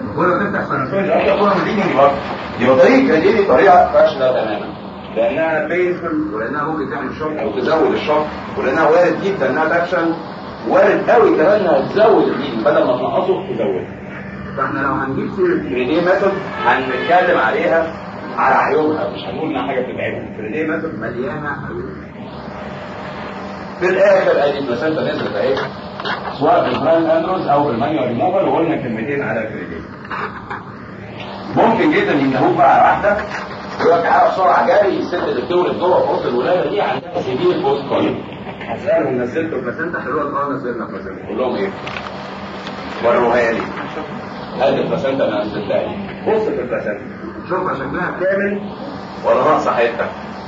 ولو تفتح سنسويد اكتر كوره من دي برضه يبقى طريقه دي طريقه فاشله تماما لانها بينفل ولانها ممكن تعمل شوك او تزود الشوك ولانها وارد جدا انها تفشل وارد قوي كمان انها تزود الدين بدل ما تنقصه تزوده فاحنا لو هنجيب سيره فريدي ميثود هنتكلم عليها على عيوبها مش هنقول انها حاجه بتتعبها فريدي ميثود مليانه عيوب في الاخر ادي البلاسنتا نزلت اهي سواء في البراين اندروز او في المانيوال ريموفر وقلنا كلمتين على الفريدي ممكن جدا ينتهوك بقى على واحده يقول لك تعالى بسرعه جاري الست اللي بتولد جوه في اوضه الولاده دي عندها سيفير بوست كولين هسالهم نزلتوا بلاسنتا حلوه اه نزلنا بلاسنتا قول لهم ايه؟ وروها لي هذه البلاسنتا انا نزلتها لي بص في البلاسنتا شوفها شكلها كامل ولا ناقصه حته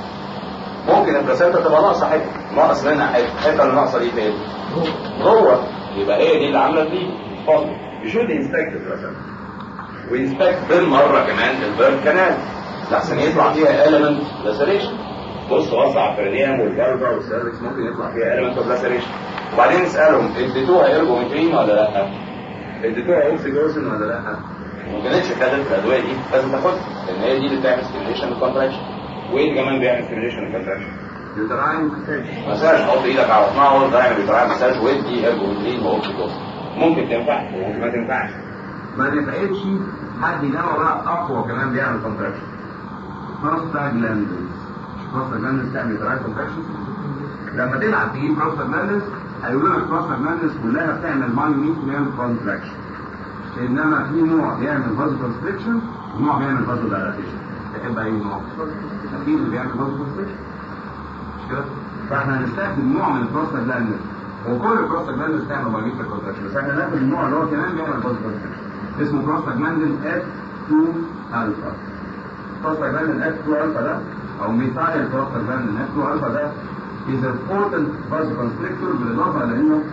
ممكن البلاسنتا تبقى ناقصه حته ناقص منها حته الحته اللي ناقصه دي فين؟ جوه يبقى هي دي اللي عامله دي فاضل يشوف انسبكت البلاسنتا وينسبكت بالمره كمان البيرد كانال لحسن يطلع فيها element laceration بص بص على الفرنيام والبربع والسيرفكس ممكن يطلع فيها element of laceration وبعدين نسالهم اديتوها ايرجومترين ولا لا؟ اديتوها اوكسيجوسن ولا لا؟ ما كانتش خدت الادويه دي لازم تاخدها لان هي دي اللي بتعمل ستيميليشن للكونتراكشن وايه اللي كمان بيعمل ستيميليشن للكونتراكشن؟ يوتراين مساج حط ايدك على بطنها وانت اعمل يوتراين مساج وادي ايرجومترين واوكسيجوسن ممكن تنفع وممكن ما تنفعش ما نفعتش حد يدور بقى اقوى كمان بيعمل كونتراكشن بروستاجلاندز بروستاجلاندز تعمل يوتراين كونتراكشن لما تلعب تجيب بروستاجلاندز هيقولوا لك بروستاجلاندز كلها بتعمل مايوميتريال كونتراكشن انما في نوع بيعمل فازو كونستريكشن ونوع بيعمل فازو دايلاتيشن تحب اي نوع؟ اكيد اللي بيعمل فازو كونستريكشن مش كده؟ فاحنا هنستخدم نوع من البروستاجلاندز وكل البروستاجلاندز تعمل مايوميتريال كونتراكشن بس احنا ناخد النوع اللي هو كمان بيعمل فازو كونستريكشن اسمه بروستاجلاندين اف 2 الفا بروستاجلاندين اف 2 الفا ده او ميثايل بروستاجلاندين اف 2 الفا ده is a potent vasoconstrictor بالاضافه لانه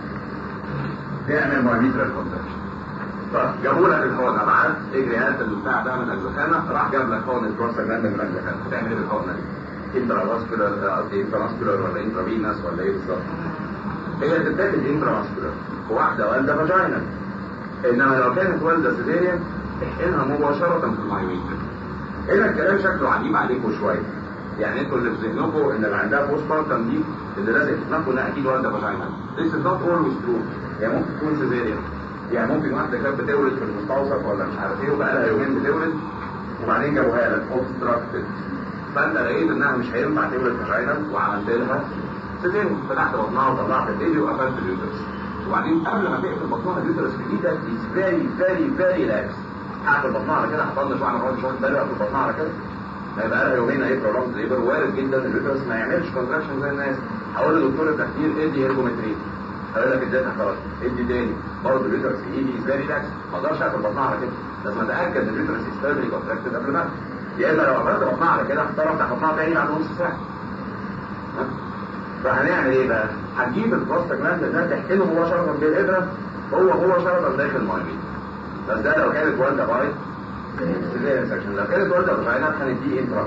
بيعمل مايوميتريال كونتراكشن طيب جابوا لك الحقنه معاك اجري هات البتاع ده من الزخانه راح جاب لك حقنه بروستاجلاندين من الزخانه هتعمل ايه بالحقنه دي؟ انترافاسكولار قصدي انترافاسكولار ولا انترافينس ولا ايه بالظبط؟ هي تتاخد انترافاسكولار واحده والده فاجينال انما لو كانت والده سيزيريان احقنها مباشره في المايوميتر هنا الكلام شكله عجيب عليكم شويه يعني انتوا اللي في ذهنكم ان اللي عندها بوست بارتم دي اللي لازم في دماغكم انها اكيد والده فاجينال This is not always true يعني ممكن تكون سيزيريان يعني ممكن واحده كانت بتولد في المستوصف ولا مش عارف ايه وبقى لها يومين بتولد وبعدين جابوها لك اوبستراكتد فانت لقيت انها مش هينفع تولد فاجينال وعملت لها سيزيريان فتحت بطنها وطلعت البيبي وقفلت اليوترس وبعدين قبل ما تقفل بطنها اليوترس في ايدك از فيري فيري فيري لاكس قعدت بطنها على كده هتطنش واحده خالص مش واخد بالي قفل بطنها على كده هيبقى لها يومين ايه برولونج ليبر وارد جدا اليوترس ما يعملش كونتراكشن زي الناس هقول لدكتور التخدير ادي هيرجومترين هقول لك اديتها خلاص ادي تاني برضه اليوترس في ايدي از فيري لاكس ما اقدرش اقفل بطنها على كده لازم اتاكد ان اليوترس از فيري كونتراكتد قبل ما يا اما لو قفلت بطنها على كده هضطر افتح بطنها تاني بعد نص ساعه فهنعمل ايه بقى؟ هتجيب البروستاجلاند ده تحقنه مباشرة بالإبرة هو هو شرطا داخل المايمين بس ده لو كانت والدة بايت سيزيريان سكشن لو كانت والدة فاجينال هنديه انترا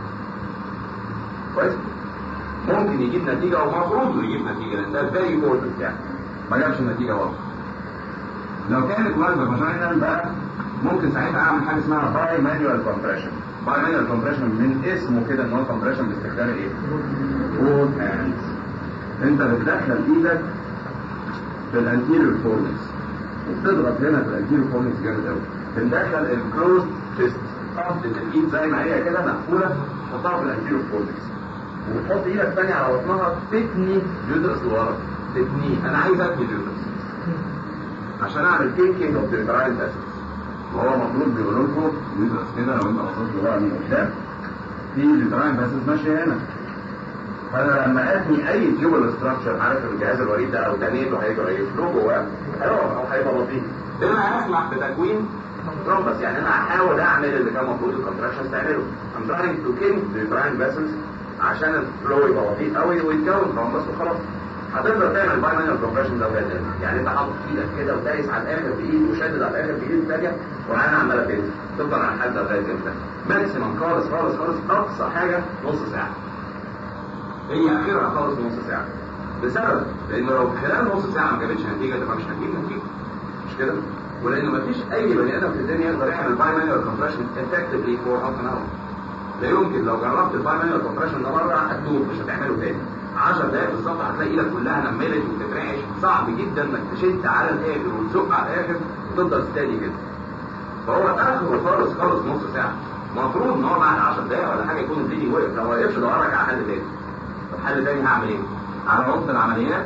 كويس؟ ممكن يجيب نتيجة او المفروض يجيب نتيجة لان ده فيري امبورتنت يعني ما جابش النتيجة برضه لو كانت والدة فاجينال بقى ممكن ساعتها اعمل حاجة اسمها باي مانيوال كومبريشن باي مانيوال كومبريشن من اسمه كده ان هو كومبريشن باستخدام ايه؟ both hands انت بتدخل ايدك في الانتيريور فورنكس وبتضغط هنا في الانتيريور فورنكس جامد قوي بندخل الكلوز فيست قصد الايد زي ما هي كده مقفوله تحطها في الانتيريور فورنكس وتحط ايدك الثانيه على بطنها تتني جدرس لورا تتني انا عايز اتني جدرس عشان اعمل كيكينج اوف ذا اسيدز وهو المفروض بيقولوا لكم جدرس كده لو انت بصيت لورا من قدام في الفيتراين اسيدز ماشيه هنا فانا لما ابني اي تيوبل ستراكشر عارف الجهاز الوريد ده او تانيته هيبقى هيفلو جواه هيقف او هيبقى لطيف انا هسمح بتكوين ترومبس يعني انا هحاول اعمل اللي كان المفروض الكونتراكشن تعمله I'm trying to kill the brain vessels عشان الفلو يبقى لطيف قوي ويتكون ترومبس وخلاص هتقدر تعمل باي مانيوال كومبريشن ده بجد يعني انت حاطط ايدك كده ودايس على الاخر بايد وشادد على الاخر بايد الثانيه وانا عماله تنزل تفضل على الحال ده لغايه امتى؟ ماكسيمم خالص خالص خالص اقصى حاجه نص ساعه هي اخرها خالص نص ساعه لسبب لان لو خلال نص ساعه ما جابتش نتيجه تبقى مش هتجيب نتيجه مش كده ولان مفيش اي بني ادم في الدنيا يقدر يعمل باي مانوال كومبريشن افكتفلي فور هاف ان اور لا يمكن لو جربت الباي مانوال كومبريشن ده مره هتدوب مش هتعمله تاني 10 دقايق بالظبط هتلاقي ايدك كلها نملت وبتترعش صعب جدا انك تشد على الاخر وتزق على الاخر وتفضل ستادي كده فهو اخره خالص خالص نص ساعه المفروض ان هو بعد 10 دقايق ولا حاجه يكون الفيديو وقف لو ما وقفش دورك على حل تاني طب حل تاني هعمل ايه؟ على اوضه العمليات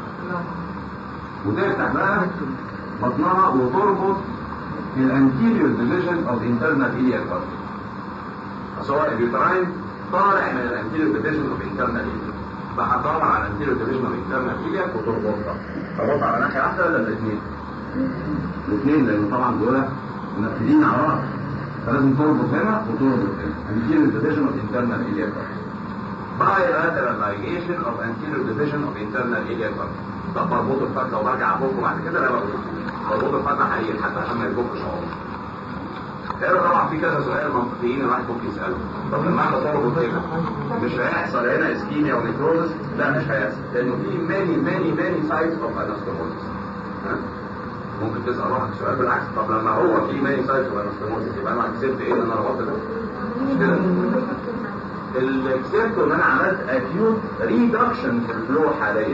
وتفتح بقى بطنها وتربط الانتيريور ديفيجن اوف انترنال ايلياك سواء اليوتراين طالع من الانتيريور ديفيجن اوف انترنال ايلياك فهطلع على الانتيريور ديفيجن اوف انترنال ايلياك وتربطها تربطها على ناحيه واحده ولا الاثنين؟ الاثنين لان طبعا دول منفذين على بعض فلازم تربط هنا وتربط هنا anterior division of internal iliac bilateral ligation of anterior division of internal iliac طب مربوط الفتله وبرجع افكه بعد كده لا بربط مربوط الفتله حقيقي حتى عشان ما يفكش عمره هنا طبعا في كذا سؤال منطقيين الواحد ممكن يساله طب لما احنا تربط هنا مش هيحصل هنا اسكيميا ونيكروزس لا مش هيحصل لانه في ماني ماني ماني سايتس اوف انستوموزس ممكن تسال واحد سؤال بالعكس طب لما هو في ماني سايتس اوف انستوموزس يبقى انا كسبت ايه ان انا ربطت ده مش كده اللي كسبته ان انا عملت اكيوت ريدكشن في الفلو حاليا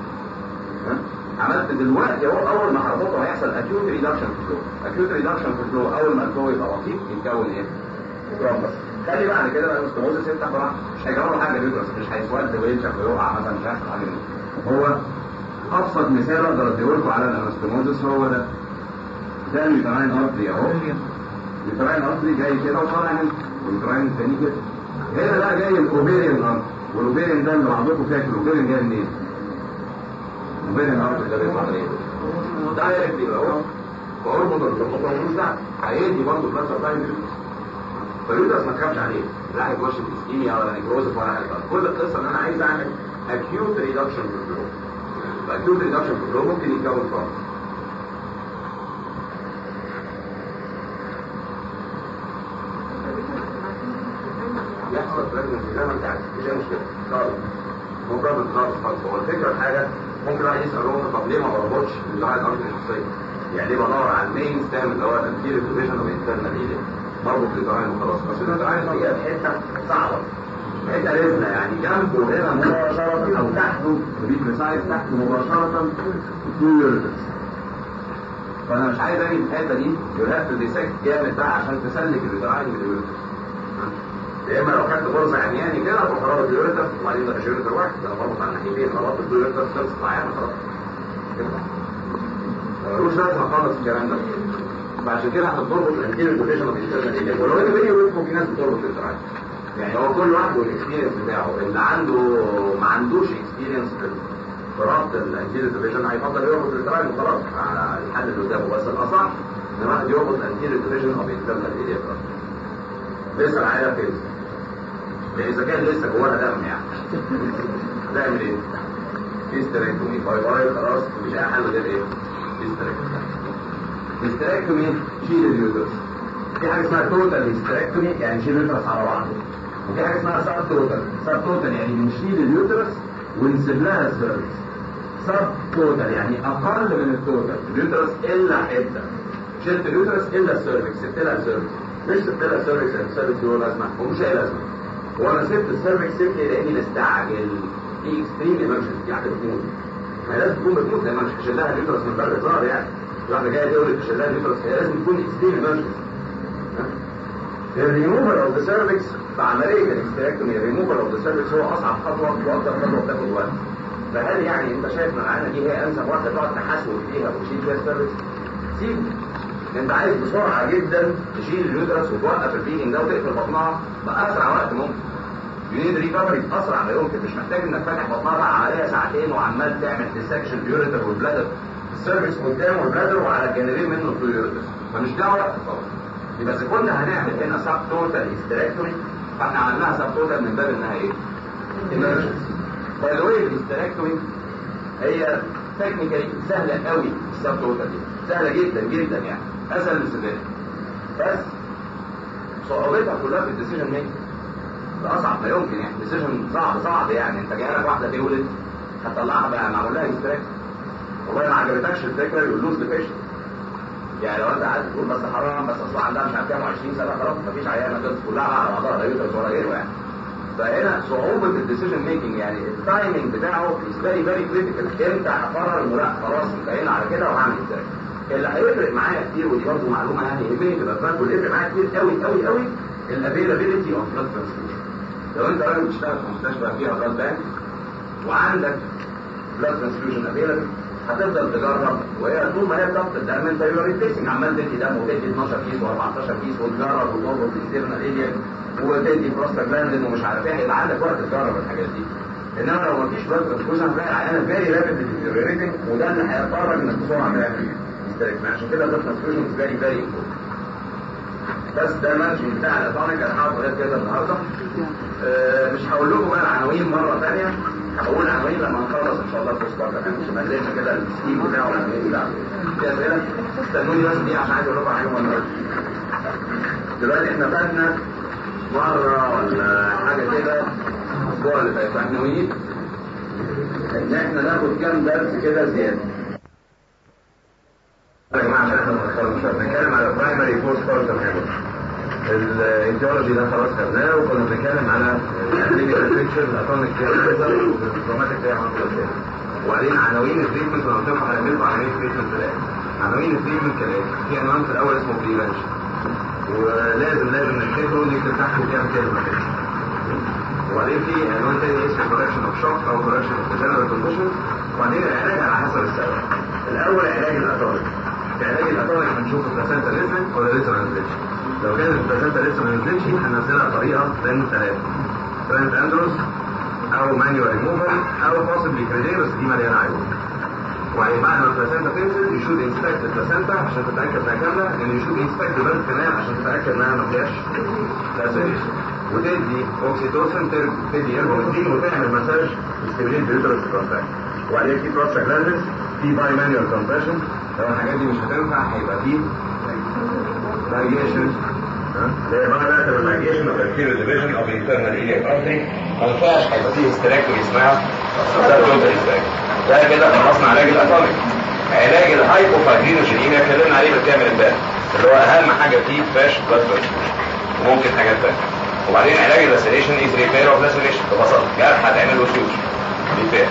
عملت دلوقتي اهو اول ما هربطه هيحصل اكيوت ريدكشن في الفلو اكيوت ريدكشن في الفلو اول ما الفلو يبقى بسيط يتكون ايه؟ ترومبس خلي بعد كده بقى الاستموزس يفتح براحته مش هيجرب حاجه بيدرس مش هيسود وينشف ويقع مثلا مش هيحصل حاجه منه هو ابسط مثال اقدر اديهولكم على الانستموزس هو ده ده اليوتراين ارتري اهو اليوتراين ارتري جاي كده وطالع هنا واليوتراين الثاني كده هنا بقى جاي الاوبيريان ارتري والاوبيريان ده اللي بعضكم فاكر الاوبيريان جاي منين؟ الاوبيريان ارتري ده بيطلع منين؟ دايركت يبقى اهو واربط الخطوط ملوش دعوه هيدي برضه بلاد سبلاي فاليوترس ما تخافش عليه لا هيخش في اسكيميا ولا نيكروزس ولا حاجه كل القصه ان انا عايز اعمل اكيوت ريدكشن في الفلو فاكيوت ريدكشن في الفلو ممكن يتكون فرق يحصل بريجنسي زي ما انت عايز مش اي مشكله خالص مو بروبلم خالص خالص هو الفكره في حاجه ممكن واحد يسال روحه طب ليه ما بربطش الزراعه الارض الشخصيه؟ يعني ليه بدور على المين ستام اللي هو الانتيريور ديفيجن اوف انترنال ايليا بربط الزراعه وخلاص بس الزراعه هي في حته صعبه حته رزنه يعني جنبه هنا مباشره او تحته بي بريسايز تحته مباشره تو يوريتس فانا مش عايز اجي في الحته دي يو هاف تو ديسكت جامد بقى عشان تسلك الزراعه من اليوريتس يا اما لو خدت فرصه عمياني كده تروح رابط اليوريتس وبعدين ده مش يوريتر واحد ده بربط على الناحيتين ربطت اليوريتس خلصت معايا خلاص ملوش لازمه خالص الكلام ده فعشان كده هتربط الانتيريور ديفيجن اوف انترنال ولو ان بيني وبينكم في ناس بتربط الانترايت يعني هو كل واحد والاكسبيرينس بتاعه اللي عنده ما عندوش اكسبيرينس في ربط الانتيريور ديفيجن هيفضل يربط الانترايت وخلاص على الحل اللي قدامه بس الاصح ان الواحد يربط الانتيريور ديفيجن اوف انترنال ايليا بيسال عليها فين اذا كان لسه جواها دم يعني هتعمل ايه؟ هيستريكتومي باي باي خلاص مش اي حل غير ايه؟ هيستريكتومي هيستريكتومي شيل اليوترس في حاجه اسمها توتال هيستريكتومي يعني نشيل اليوترس على بعضه وفي حاجه اسمها سب توتال سب توتال يعني بنشيل اليوترس ونسيب لها السيرفكس سب توتال يعني اقل من التوتال اليوترس الا حته شلت اليوترس الا السيرفكس سبت لها السيرفكس مش سبت لها السيرفكس السيرفكس له لازمه ومش اي لازمه وانا سبت السيرفكس سبت لاني مستعجل في اكستريم ايمرجنسي يعني بتموت ما لازم تكون بتموت لان مش هشيل لها اليوترس من باب الهزار يعني واحده جايه تقول لك هشيل لها اليوترس هي لازم تكون اكستريم ايمرجنسي الريموفر اوف ذا سيرفكس في عمليه الاكستراكتومي الريموفر اوف ذا سيرفكس هو اصعب خطوه واكثر خطوه بتاخد وقت فهل يعني انت شايف ان العينه دي هي انسب واحده تقعد تحاسب فيها وتشيل فيها السيرفكس؟ سيب انت عايز بسرعه جدا تشيل اليوترس وتوقف البيجنج ده وتقفل بطنها باسرع وقت ممكن يونيد ريكفري اسرع ما يمكن مش محتاج انك فاتح بطنها بقى عمليه ساعتين وعمال تعمل ديسكشن اليوريتر والبلادر السيرفكس قدام والبلادر وعلى الجانبين منه التو يوريترز فمش ده وقت طبعا يبقى اذا كنا هنعمل هنا سب توتال هيستريكتوري فاحنا عملناها سب توتال من باب انها ايه؟ emergency باي ذا واي الهيستريكتوري هي تكنيكالي سهله قوي السب توتال دي سهله جدا جدا يعني اسهل من السباق بس صعوبتها كلها في الديسيجن ميكنج ده اصعب ما يمكن يعني ديسيجن صعب صعب يعني انت جاي لك واحده تولد هتطلعها بقى معمول لها هيستريكتوري والله ما عجبتكش الفكره يقول لوز ديفيشن يعني لو انت قاعد تقول بس حرام بس اصل عندها مش عارف كام 20 سنه خلاص مفيش عيانه كده كلها على بعضها لا يوترس ولا غيره يعني فهنا صعوبة الديسيجن ميكنج يعني التايمنج بتاعه از فيري فيري كريتيكال امتى هقرر انه لا خلاص انتهينا على كده وهعمل ازاي اللي هيفرق معايا كتير ودي برضه معلومه يعني يهمني تبقى فاهم واللي يفرق معايا كتير قوي قوي قوي الافيلابيلتي اوف بلاد ترانسفيوجن لو انت راجل بتشتغل في مستشفى فيها بلاد بانك وعندك بلاد ترانسفيوجن افيلابل هتفضل تجرب وهي طول ما هي بتاخد الدم انت يبقى ريبليسنج عمال تدي دم وتدي 12 كيس و14 كيس وتجرب وتربط الانترنال اريا وتدي بروستاجلاندين ومش عارف ايه هيبقى عندك وقت تجرب الحاجات دي انما لو مفيش بلاد ترانسفيوجن هتلاقي العيانه فيري رابيد ديتيريوريتنج وده اللي هيضطرك انك بسرعه تعمل مستريك عشان كده البلاد ترانسفيوجن فيري فيري بس ده المانجمنت بتاع الاتونيك انا هقعد لغايه كده النهارده أه مش هقول لكم بقى العناوين مره ثانيه هقول عناوين لما نخلص ان شاء الله البوست بارت مش مزينا كده السكيم بتاعه والعناوين بتاعه في اسئله استنوني بس دي عشان عايز اقول لكم حاجه مهمه دلوقتي احنا فاتنا مره ولا حاجه كده الاسبوع اللي فات فاحنا ناويين ان احنا ناخد كام درس كده زياده يا جماعه عشان احنا متاخرين شويه بنتكلم على برايمري بوست بارتم هيموريج الايديولوجي ده خلاص خدناه وكنا بنتكلم على الكلينيكال بيكتشر الاتونيك كيرزر والدراماتيك زي ما قلنا وبعدين عناوين التريتمنت انا قلت لكم هنعمل لكم عناوين التريتمنت في الاخر عناوين التريتمنت كالاتي في عنوان في الاول اسمه بريفنشن ولازم لازم نفتكره دي تفتحوا كام كلمه كده وبعدين في عنوان تاني اسمه كوركشن اوف شوك او كوركشن اوف جنرال كونديشن وبعدين العلاج على حسب السبب الاول علاج الاتونيك في علاج الاتونيك هنشوف البلاسنتا نزلت ولا لسه ما نزلتش لو كانت البلاسنتا لسه ما نزلتش هننزلها بطريقه من ثلاثه ترانت اندروس او مانيوال ريموفر او possibly كريديه بس دي مليانه عيون وبعدين بعد ما البلاسنتا تنزل يشوف انسبكت البلاسنتا عشان تتاكد انها كامله لان يشوف انسبكت البلد كمان عشان تتاكد انها ما فيهاش لاسيليش وتدي اوكسيتوسن تدي اربومتين وتعمل مساج تستبريد بيوترس كونتاكت وبعدين في بروستاجلاندس في باي مانيوال كومبريشن لو الحاجات دي مش هتنفع هيبقى في فاريشن زي ما انا بعتبر فاريشن اوف anterior division of internal iliac artery ما ينفعش هيبقى فيه hysterectomy اسمها subtotal hysterectomy ده كده خلصنا علاج الاتونيك علاج الهايبوفايبرينوجينيميا اتكلمنا عليه بالكامل امبارح اللي هو اهم حاجه فيه فاش بلاد بريشر وممكن حاجات ثانيه وبعدين علاج اللاسيليشن از ريبير اوف لاسيليشن ببساطه جرح هتعمل له سيوش ريبير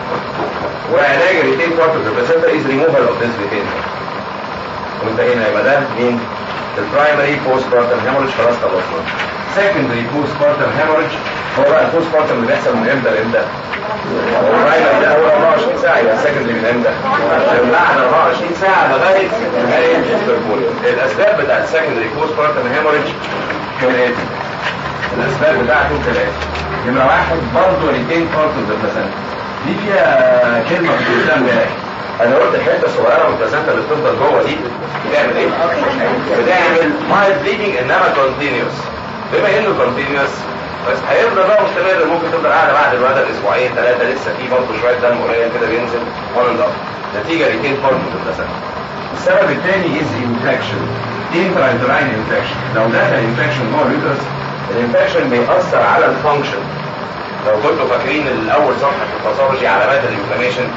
وعلاج الريتين بارت اوف البلاسنتا از ريموفال اوف ذيس ريتين وانتهينا يبقى ده مين؟ البرايمري بوست بارتم هيموريج خلاص خلصنا سكندري بوست بارتم هيموريج هو بقى البوست بارتم اللي بيحصل من امتى لامتى؟ هو البرايمري ده هو 24 ساعه يبقى السكندري من امتى؟ بعد 24 ساعه لغايه نهايه البربوليوم الاسباب بتاعت السكندري بوست بارتم هيموريج كالاتي الاسباب بتاعته كالاتي نمره واحد برضه ريتين بارت اوف ذا بلاسنتا دي فيها كلمه في الاسلام امبارح انا قلت الحته الصغيره من البلاسنتا اللي بتفضل جوه دي بتعمل ايه؟ بتعمل مايل بليدنج انما كونتينيوس بما انه كونتينيوس بس هيفضل بقى مستمر ممكن تفضل قاعده بعد الولاده اسبوعين ثلاثه لسه في برضه شويه دم قليل كده بينزل اون اند اب نتيجه ريتين بارت من البلاسنتا السبب الثاني از انفكشن انترايتراين انفكشن لو دخل انفكشن جوه اليوترس الانفكشن بيأثر على الفانكشن لو كنتوا فاكرين الاول صفحه في الباثولوجي علامات الانفلاميشن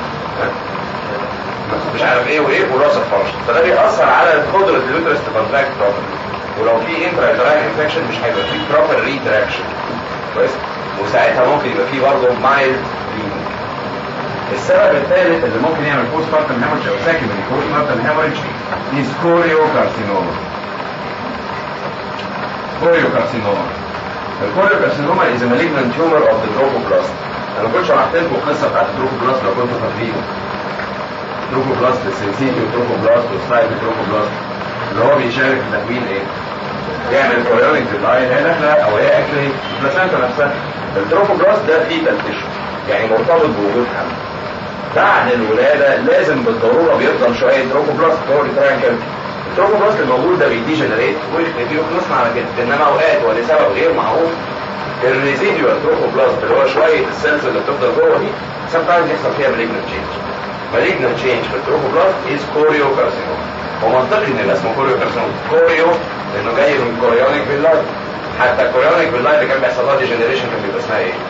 مش عارف ايه وايه وراس الفانكشن فده بيأثر على قدره اليوترس تكونتراكت بروبرلي ولو في انترايتراين انفكشن مش هيبقى في بروبر ريتراكشن كويس وساعتها ممكن يبقى في برضه مايلد السبب الثالث اللي ممكن يعمل بوست بارتم هيموريج او سكندري بوست بارتم هيموريج از كوريوكارسينوما كوريوكارسينوما الكوريوكارسينوما از a malignant tumor of the trophoblast انا كنت شرحت لكم القصه بتاعت التروفوبلاست لو كنتوا فاكرين تروفوبلاست السنسيتي وتروفوبلاست والسايد تروفوبلاست اللي هو بيشارك في تكوين ايه؟ يعمل كوريونيك ديزاين هي داخله او هي اكشلي البلاسنتا نفسها التروفوبلاست ده فيتال تيشو يعني مرتبط بوجود حمل بعد الولاده لازم بالضروره بيفضل شويه تروفوبلاست هو الترانكل التروفوبلاست الموجود ده بيديجنريت ويختفي وخلصنا على كده انما اوقات ولسبب غير معروف الريزيديوال تروفوبلاست اللي هو شويه السيلز اللي بتفضل جوه دي sometimes يحصل فيها malignant change malignant change في التروفوبلاست is كوريوكارسينوما هو منطقي ان اسمه كوريوكارسينوما كوريو لانه جاي من كوريونيك باللايف حتى الكوريونيك باللايف اللي كان بيحصل لها ديجنريشن كان بيبقى اسمها ايه؟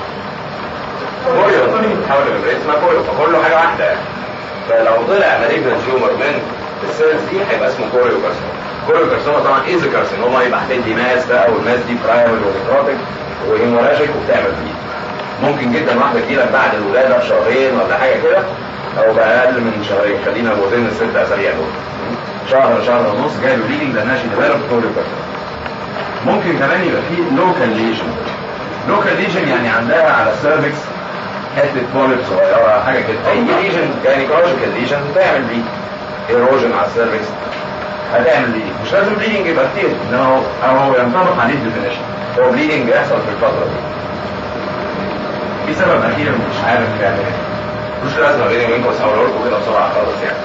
كوريو حول الممبرين اسمها كوريو فكله حاجه واحده يعني فلو طلع malignant تيومر من السيلز دي هيبقى اسمه كوريو كارسينوما كوريو كارسينوما طبعا ايزي كارسينوما يبقى هتدي ماس بقى والماس دي برايمري ونيكروتيك وهيموراجيك وبتعمل بيه ممكن جدا واحده تجيلك بعد الولاده بشهرين ولا حاجه كده او باقل من شهرين خلينا وزن الست اسابيع دول شهر شهر ونص جاي له ليدنج لانها شي ديفلوب كوريو كارسينوما ممكن كمان يبقى فيه لوكال ليجن لوكال ليجن يعني عندها على السيرفكس حته بوليب صغيره حاجه كده اي ليجن جاينيكولوجيكال ليجن بتعمل بيه ايروجن على السيرفكس هتعمل بيه مش لازم بليدنج يبقى كتير انما هو هو ينطبق عليه الديفينيشن هو بليدنج بيحصل في الفتره دي في سبب اخير مش عارف يعني مش لازم بيني وبينكم بس هقول لكم كده بسرعه خالص يعني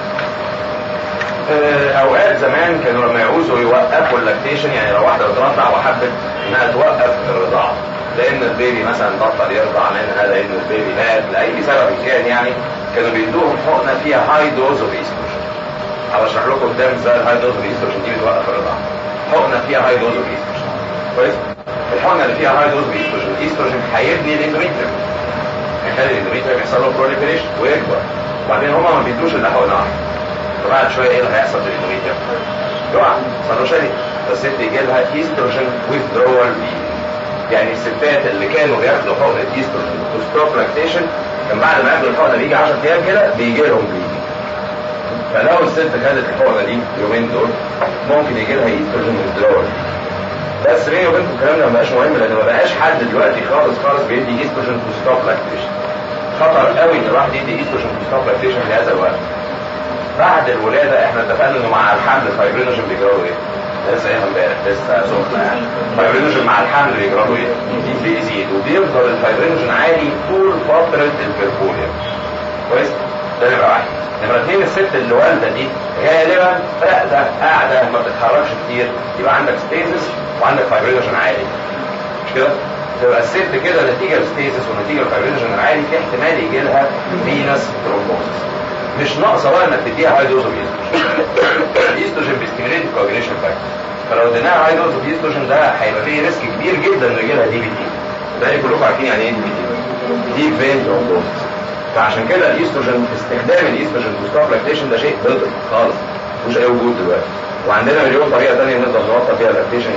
اوقات زمان كانوا لما يعوزوا يوقفوا اللاكتيشن يعني لو واحده بترضع وحبت انها توقف الرضاعه لان البيبي مثلا بطل يرضع منها لان البيبي مات لاي سبب كان يعني كانوا بيدوهم حقنه فيها هاي دوز اوف ايستروجين هشرح لكم قدام ازاي الهاي دوز اوف ايستروجين دي بتوقف الرضاعه حقنه فيها هاي دوز اوف ايستروجين كويس الحقنه اللي فيها هاي دوز اوف ايستروجين الايستروجين هيبني الاندوميتريوم هيخلي الاندوميتريوم يحصل له بروليفريشن ويكبر وبعدين هما ما بيدوش الا حقنه واحده فبعد شويه ايه اللي هيحصل في الاندوميتريوم؟ يقع صار شادي فالست يجي لها ايستروجين ويذرول يعني الستات اللي كانوا بياخدوا حقنه ايستروجين تو ستوب لاكتيشن كان بعد ما ياخدوا الحقنه بيجي 10 ايام كده بيجي لهم بليدنج فلو الست خدت الحقنه دي اليومين دول ممكن يجي لها ايستروجين ويذرول بس بيني وبينكم الكلام ده ما بقاش مهم لان ما بقاش حد دلوقتي خالص خالص بيدي ايستروجين تو ستوب لاكتيشن خطر قوي ان الواحد يدي ايستروجين تو ستوب لاكتيشن في هذا الوقت بعد الولاده احنا اتفقنا انه مع الحمل الفايبرينوجين بيجروا ايه؟ لسه ايه امبارح لسه سخنه يعني الفايبرينوجين مع الحمل بيجروا ايه؟ بيزيد وبيفضل الفايبرينوجين عالي طول فتره البربوليوم كويس؟ ده نمره واحد نمره اثنين الست اللي والده دي غالبا راقده قاعده ما بتتحركش كتير يبقى عندك ستيزس وعندك فايبرينوجين عالي مش كده؟ تبقى الست كده نتيجه الستيزس ونتيجه الفايبرينوجين العالي في احتمال يجي لها فينس ترومبوزس مش ناقصه بقى انك تديها هاي دوز اوف ايستروجين الايستروجين بيستيميليت الكوجنيشن فاكتور فلو اديناها هاي دوز اوف ايستروجين ده هيبقى فيه ريسك كبير جدا انه يجي لها دي بي تي ده كلكم عارفين يعني ايه دي بي تي دي فين ترومبوزس فعشان كده الايستروجين استخدام الايستروجين في ستوب لاكتيشن ده شيء بيضر خالص مش اي وجود دلوقتي وعندنا مليون طريقه ثانيه نقدر نوصل فيها اللاكتيشن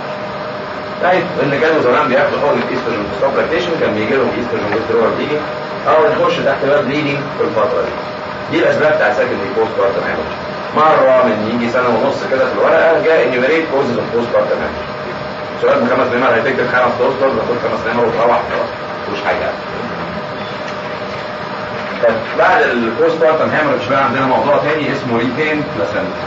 طيب اللي كانوا زمان بياخدوا حقن الايستروجين في ستوب لاكتيشن كان بيجي لهم ايستروجين ويثرول بليدنج او نخش تحت باب بليدنج في الفتره دي دي الاسباب بتاع سكندري بوست بارتم هامج مره من يجي سنه ونص كده في الورقه جاء انيوميريت كوزز اوف بوست بارتم هامج سؤال بخمس نمر هتكتب خمس توصل بتاخد خمس نمر وتروح خلاص مش حاجه طب بعد البوست بارتم هامج بقى عندنا موضوع تاني اسمه ريتين بلاسنتا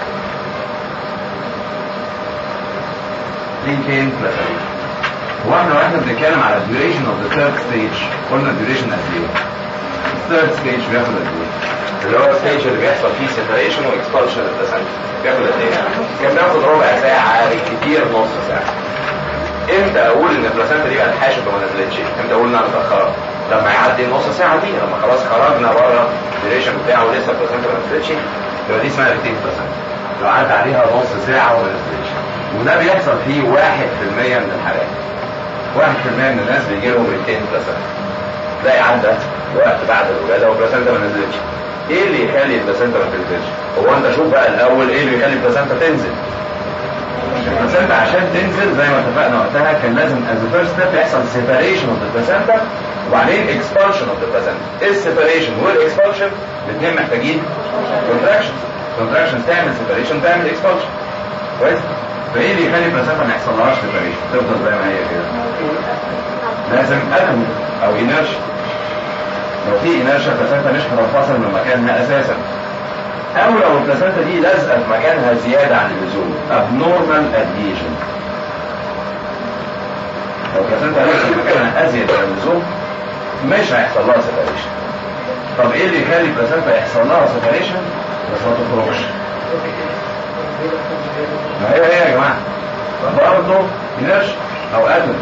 ريتين بلاسنتا واحنا واحنا بنتكلم على الديوريشن اوف ذا ثيرد ستيج قلنا الديوريشن قد ايه؟ الثيرد ستيج بياخد قد ايه؟ اللي هو الستيج اللي بيحصل فيه سيبريشن واكسبالشن البلاسنتا بياخد قد ايه؟ كان بياخد ربع ساعه بالكثير نص ساعه امتى اقول ان البلاسنتا دي بقت حاشد وما نزلتش؟ امتى اقول انها متاخره؟ لما يعدي النص ساعه دي لما خلاص خرجنا بره الديوريشن بتاعه ولسه البلاسنتا ما نزلتش يبقى دي اسمها ريتين بلاسنتا لو عدى عليها نص ساعه وما نزلتش وده بيحصل فيه 1% من الحالات 1% من الناس بيجي لهم ريتين بلاسنتا تلاقي عدى وقت بعد الولاده والبلاسنتا ما نزلتش ايه اللي يخلي البلاسنتا ما تنزلش؟ هو انت شوف بقى الاول ايه اللي يخلي البلاسنتا تنزل؟ البلاسنتا عشان تنزل زي ما اتفقنا وقتها كان لازم از فيرست ستيب يحصل سيبريشن اوف البلاسنتا وبعدين اكسبانشن اوف البلاسنتا السيبريشن والاكسبانشن الاثنين محتاجين كونتراكشن كونتراكشن تعمل سيبريشن تعمل اكسبانشن كويس فايه اللي يخلي البلاسنتا ما يحصلهاش سيبريشن تفضل زي ما هي كده لازم ألم او انرشيا لو في انرشيا البلاسنتا مش هتنفصل من مكانها اساسا او لو البلاسنتا دي لازقه في مكانها زياده عن اللزوم abnormal adhesion لو البلاسنتا لازقه في مكانها ازيد عن اللزوم مش هيحصل لها سيبريشن طب ايه اللي يخلي البلاسنتا يحصل لها سيبريشن بس ما تخرجش ما هي هي يا جماعه برضه انرشيا او ادم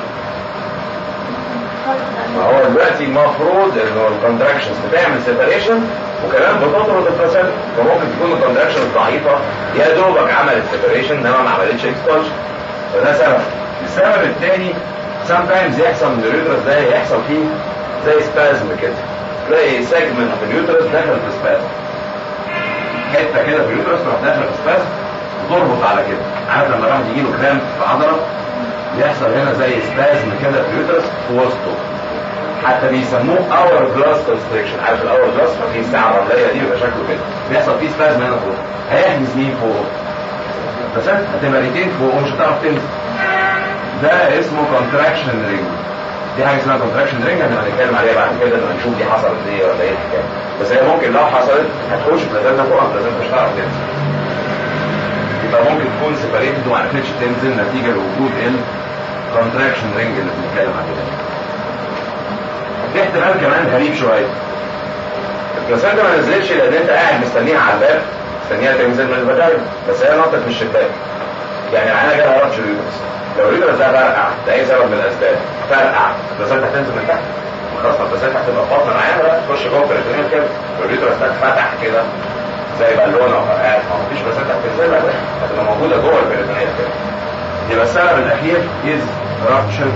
ما هو دلوقتي المفروض انه الكونتراكشنز بتعمل سيبريشن وكمان بتطرد البلاسنتا فممكن تكون الكونتراكشنز ضعيفه يا دوبك عملت سيبريشن انما ما عملتش اكسبانشن فده سبب السبب الثاني سام تايمز يحصل من اليوترس ده يحصل فيه زي سبازم كده تلاقي سيجمنت في اليوترس دخل في سبازم حته كده في اليوترس تروح داخله في سباز وتربط على كده عارف لما الواحد يجي له كرامب في عضله بيحصل هنا زي سبازم كده في اليوترس في وسطه حتى بيسموه اور جلاس كونستريكشن عارف الاور جلاس ففي الساعه الرمليه دي بيبقى شكله كده بيحصل فيه سبازم هنا فوق هيحجز مين فوق بس هتبقى ريتين فوق ومش هتعرف تنزل ده اسمه كونتراكشن رينج دي حاجه اسمها كونتراكشن رينج هنبقى هنتكلم عليها بعد كده لما نشوف دي حصلت ايه ولا ايه الحكايه بس هي ممكن لو حصلت هتخش بلازمنا فوق بلازمنا مش هتعرف تنزل يبقى ممكن تكون سيبريتد وما عرفتش تنزل نتيجه لوجود الكونتراكشن رينج اللي بنتكلم عليه في احتمال كمان غريب شويه البلاسنتا ما نزلتش لان انت قاعد مستنيها على الباب مستنيها تنزل من البدايه بس هي نطت من الشباك يعني انا جالها رابش اليوترس لو اليوترس ده فرقع لاي سبب من الاسباب فرقع البلاسنتا هتنزل من تحت خلاص البلاسنتا هتبقى بطن معانا بقى تخش جوه البريتونيال كده لو اليوترس ده اتفتح كده زي بالونه وقاعد ما فيش بلاسنتا هتنزل لها هتبقى موجوده جوه البريتونيال كده يبقى السبب الاخير از رابشر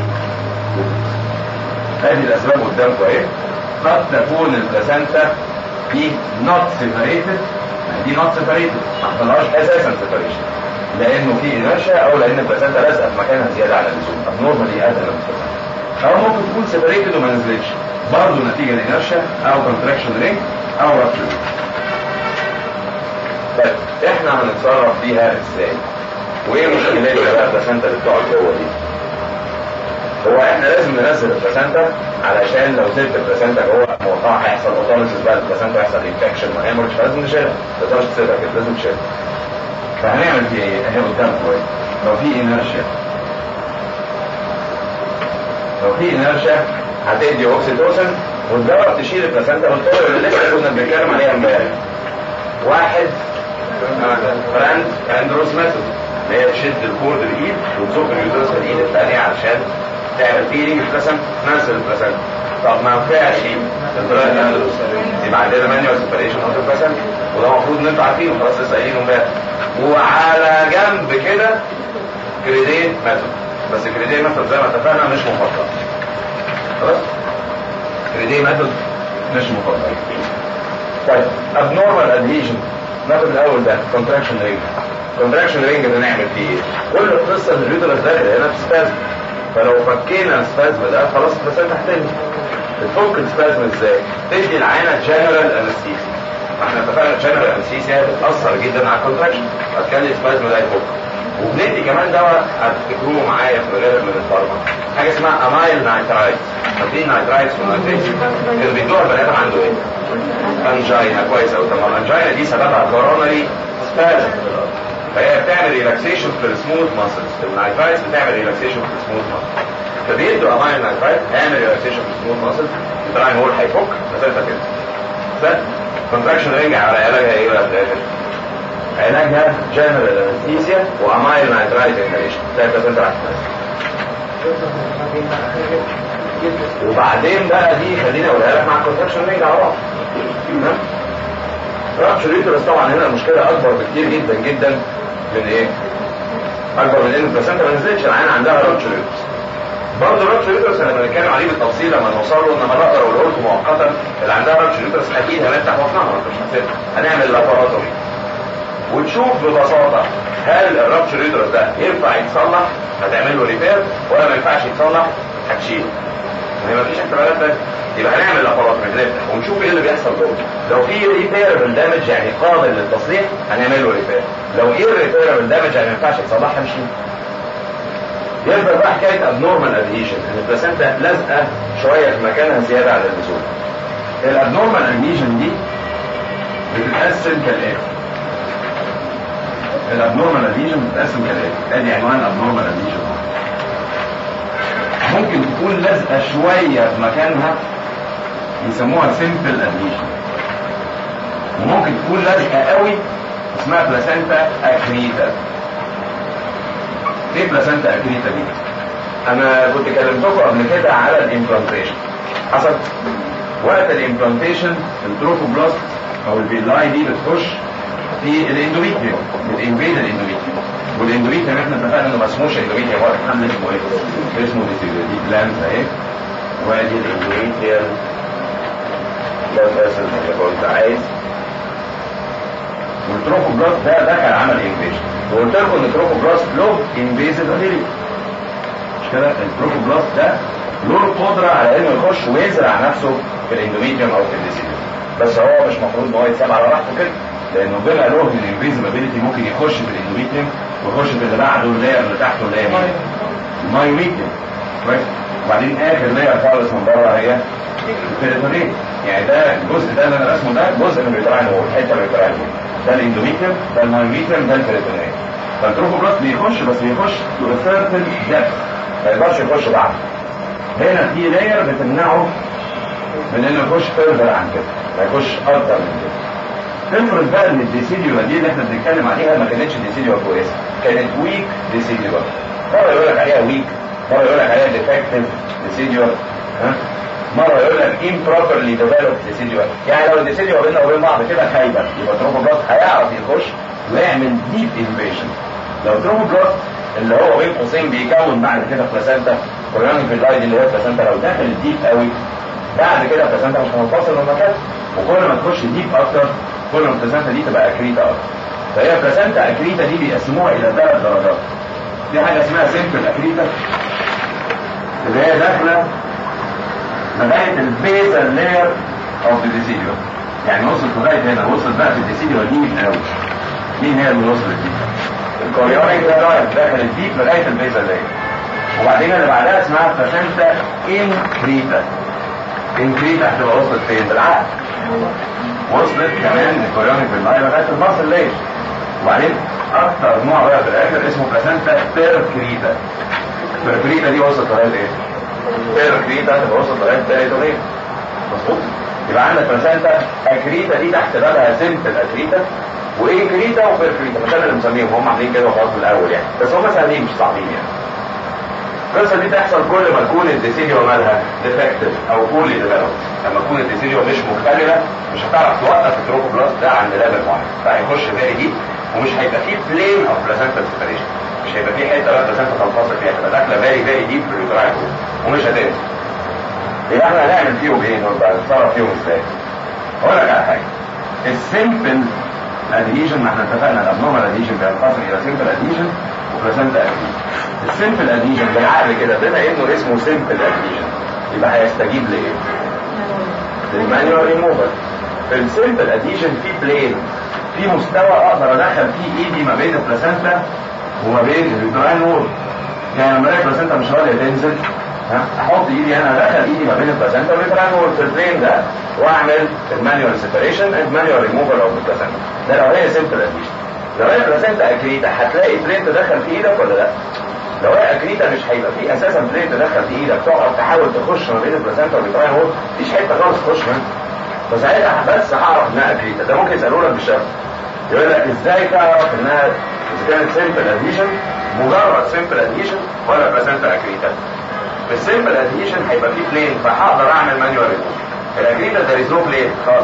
هذه الاسباب قدامكم اهي قد تكون البلاسنتا دي نوت سيبريتد دي نوت سيبريتد ما حصلهاش اساسا سيبريشن لانه في انرشيا او لان البلاسنتا لازقه في مكانها زياده عن اللزوم ابنورمالي ادنى من او ممكن تكون سيبريتد وما نزلتش برضه نتيجه لانرشيا او كونتراكشن رينج او رابشر طيب احنا هنتصرف فيها ازاي؟ وايه مشكلتنا بقى البلاسنتا اللي بتقعد جوه دي؟ هو احنا لازم ننزل البلاسنتا علشان لو سبت البلاسنتا جوه الموقع هيحصل اوتونيسيس بقى البلاسنتا هيحصل انفكشن وهيمرج فلازم نشيلها ما تقدرش تسيبها كده لازم تشيلها فهنعمل فيها ايه؟ اهي قدام كويس لو في انرشيا لو في انرشيا هتدي اوكسيتوسن وتجرب تشيل البلاسنتا والطرق اللي لسه كنا بنتكلم عليها امبارح واحد براند اندروس ميثود اللي هي تشد الكورد بالايد وتزق اليوترس بالايد الثانيه علشان تعمل فيلينج البلاسنتا تنزل البلاسنتا طب ما ينفعش الطريقه اللي اندروس يبقى عندنا مانيوال سيبريشن اوف البلاسنتا وده المفروض ان انتوا عارفينه خلاص لسه قايلينه امبارح وعلى جنب كده كريدين ميثود بس كريدين ميثود زي ما اتفقنا مش مفضل خلاص كريدين ميثود مش مفضل طيب ابنورمال ادهيجن ناخد الاول ده كونتراكشن رينج كونتراكشن رينج ده نعمل فيه ايه؟ كل القصه ان اليوترس ده هنا في سبازم فلو فكينا السبازم ده خلاص البلاسنتا هتنزل بتفك السبازم ازاي؟ تدي العينه جنرال انستيزيا احنا اتفقنا الجنرال انستيزيا بتاثر جدا على الكونتراكشن هتخلي السبازم ده يفك وبندي كمان دواء هتفتكروه معايا في غير من الفارما حاجه اسمها امايل نايترايت فاكرين نايترايتس ونايتريتس اللي بيدوها البني ادم عنده ايه؟ انجينا كويس قوي طبعا الانجينا دي سببها كورونري سبازم فهي بتعمل ريلاكسيشن في السموث ماسلز النايترايتس بتعمل ريلاكسيشن في السموث ماسلز فبيدوا امايل نايترايت هيعمل ريلاكسيشن في السموث ماسلز البراين هول هيفك مسافه كده ده كونتراكشن رينج على علاجها ايه بقى في الاخر؟ علاجها جنرال انستيزيا وامايل نايترايت انهاليشن زي ما انت عارف وبعدين بقى دي خليني اقولها لك مع الكونتراكشن رينج على بعض رابشر يوترس طبعا هنا المشكله اكبر بكتير جدا جدا من ايه؟ اكبر من ان البلاسنتا ما نزلتش العين عندها رابشر يوترس برضه رابشر يوترس انا بنتكلم عليه بالتفصيل لما نوصل له انما انا اقدر اقول لكم مؤقتا اللي عندها رابشر يوترس اكيد هنفتح بطنها ما مش هنفتح هنعمل لاباراتوري وتشوف ببساطه هل الرابشر يوترس ده ينفع يتصلح هتعمل له ريبير ولا ما ينفعش يتصلح هتشيله ما هي مفيش احتمالات تانية يبقى هنعمل لاباراتوري نفتح ونشوف ايه اللي بيحصل جوه لو في ريبيربل دامج يعني قابل للتصليح هنعمل له ريبير لو ايه الريبيربل دامج يعني ما ينفعش يتصلح هنشيله يبقى بقى حكايه ابنورمال ادهيشن ان البلاسنتا لازقه شويه في مكانها زياده عن اللزوم الابنورمال ادهيشن دي بتتقسم كالاتي الابنورمال ادهيشن بتتقسم كالاتي ادي عنوان الابنورمال ادهيشن ممكن تكون لازقه شويه في مكانها يسموها سيمبل ادهيشن وممكن تكون لازقه قوي اسمها بلاسنتا اكريتا ايه بلاسنتا اكريتا دي؟ انا كنت كلمتكم قبل كده على الامبلانتيشن حصل وقت الامبلانتيشن التروفوبلاست او البيلاي دي بتخش في الاندوميتريوم بتنفيد الاندوميتريوم والاندوميتريوم احنا اتفقنا انه ما اسموش اندوميتريوم هو حمل اسمه ايه؟ اسمه دي بلانت اهي وادي الاندوميتريوم ده بس اللي كنت عايز والتروفوبلاست ده دخل عمل انفيجن وقلت لكم ان التروفوبلاست له انفيزيف ابيليتي مش كده التروفوبلاست ده له القدره على انه يخش ويزرع نفسه في الاندوميتريوم او في الديسيديوم بس هو مش المفروض ان هو يتساب على راحته كده لانه بما له الانفيزيف ابيليتي ممكن يخش في الاندوميتريوم ويخش في اللي بعده اللاير اللي تحته اللي هي مين؟ المايوميتريوم كويس وبعدين اخر لاير خالص من بره هي البيريتونيل يعني ده الجزء ده اللي انا رسمه ده جزء من البيتراين وول الحته اللي البيتراين وول ده الاندوميتريوم ده المايوميتريوم ده البيريتونيل فالتروفوبلاست بيخش بس بيخش تو سيرتن ديبث ما يقدرش يخش بعد هنا في لاير بتمنعه من انه يخش فيرذر عن كده ما يخش اكتر من كده تفرض بقى ان الديسيديو دي اللي احنا بنتكلم عليها ما كانتش ديسيديو كويسه كانت ويك ديسيديو مره يقول لك عليها ويك مره يقول لك عليها ديفكتيف ديسيديو ها مره يقول لك improperly developed ديسيديو يعني لو الديسيديو بيننا وبين بعض كده خايبه يبقى تروفوبلاست هيعرف يخش ويعمل ديب انفيشن لو تروفوبلاست اللي هو بين قوسين بيكون بعد كده بلاسنتا كوريونيك باللايد اللي هي بلاسنتا لو دخل ديب قوي بعد كده البلاسنتا مش هتنفصل من مكانها وكل ما تخش ديب اكتر كل ما البلاسنتا دي تبقى اكريتا اكتر فهي البلاسنتا اكريتا دي بيقسموها الى ثلاث درجات في حاجه اسمها سيمبل اكريتا اللي هي داخله لغايه البيزل لاير اوف ذا ديسيديو يعني وصلت لغايه هنا وصلت بقى في الديسيديو دي من قوي مين هي اللي وصلت دي؟ الكوريونيك لاير داخل الديب لغايه البيزل لاير وبعدين اللي بعدها اسمها بلاسنتا انكريتا انكريتا هتبقى وصلت فين؟ بالعقل وصلت كمان الكوريونيك باللاير لغايه المصل لاير وبعدين اكتر نوع بقى في الاخر اسمه بلاسنتا بيركريتا بيركريتا دي وصلت لغايه ايه؟ بيركريتا تبقى وصلت لغايه بيريتونيل مظبوط يبقى عندك بلاسنتا اكريتا دي تحت بابها سيمبل اكريتا وانكريتا وبيركريتا مش انا اللي مسميهم هم عاملين كده وخلاص من الاول يعني بس هم سهلين مش صعبين يعني القصه دي تحصل كل ما تكون الديسيديو مالها ديفكتيف او فولي ديفلوبد لما تكون الديسيديو مش مكتمله مش هتعرف توقف التروفوبلاست ده عند ليفل معين فهيخش فيري ديب ومش هيبقى فيه بلين اوف بلاسنتا سيبريشن مش هيبقى فيه حته بقى بلاسنتا تنفصل فيها تبقى داخله فيري فيري ديب في اليوتراين ومش هتنزل يبقى احنا هنعمل فيهم ايه دول بقى نتصرف فيهم ازاي؟ اقول لك على حاجه السيمبل ادهيجن ما احنا اتفقنا الابنورمال ادهيجن بينقسم الى سيمبل ادهيجن وبلاسنتا ادهيجن السيمبل ادهيجن بالعقل كده بما انه اسمه سيمبل ادهيجن يبقى هيستجيب لايه؟ للمانيوال ريموفر في السيمبل ادهيجن في بلين في مستوى اقدر ادخل فيه ايدي ما بين البلاسنتا وما بين اليوتراين وول يعني لما الاقي البلاسنتا مش راضيه تنزل ها احط ايدي انا ادخل ايدي ما بين البلاسنتا واليوتراين وول في البلين ده واعمل المانيوال سيبريشن اند مانيوال ريموفر اوف البلاسنتا ده لو هي سيمبل ادهيجن لو هي بلاسنتا اكريتا هتلاقي بلين تدخل في ايدك ولا لا؟ لو هي اكريتا مش هيبقى في اساسا بلين تدخل في ايدك تقعد تحاول تخش ما بين البلاسنتا واليوتراين وول مفيش حته خالص تخش منها فساعتها بس هعرف انها اكريتا ده ممكن يسالونا بالشرط يقول لك ازاي تعرف انها اذا كانت سيمبل ادهيشن مجرد سيمبل ادهيشن ولا بلاسنتا اكريتا في السيمبل ادهيشن هيبقى في بلين فهقدر اعمل مانيوال ريموف الاكريتا ده ريزو بلين خالص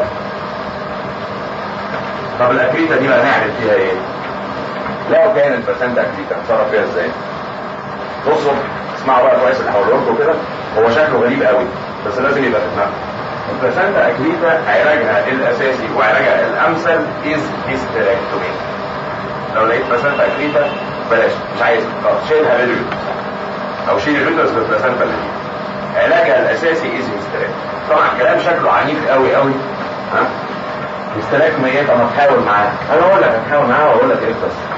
طب الاكريتا دي بقى نعمل فيها ايه؟ لو كانت بلاسنتا اكريتا نتصرف فيها ازاي؟ بصوا اسمعوا بقى كويس اللي هقوله لكم كده هو شكله غريب قوي بس لازم يبقى في دماغك البلاسنتا اكريتا علاجها الاساسي وعلاجها الامثل از هيستريكتومي لو لقيت بلاسنتا اكريتا بلاش مش عايز خلاص شيلها باليوترس او شيل اليوترس بالبلاسنتا اللي فيه علاجها الاساسي از هيستريكتومي طبعا كلام شكله عنيف قوي قوي ها هيستريكتومي ايه طب هتحاول معاها انا اقول لك هتحاول معاها واقول لك ايه القصه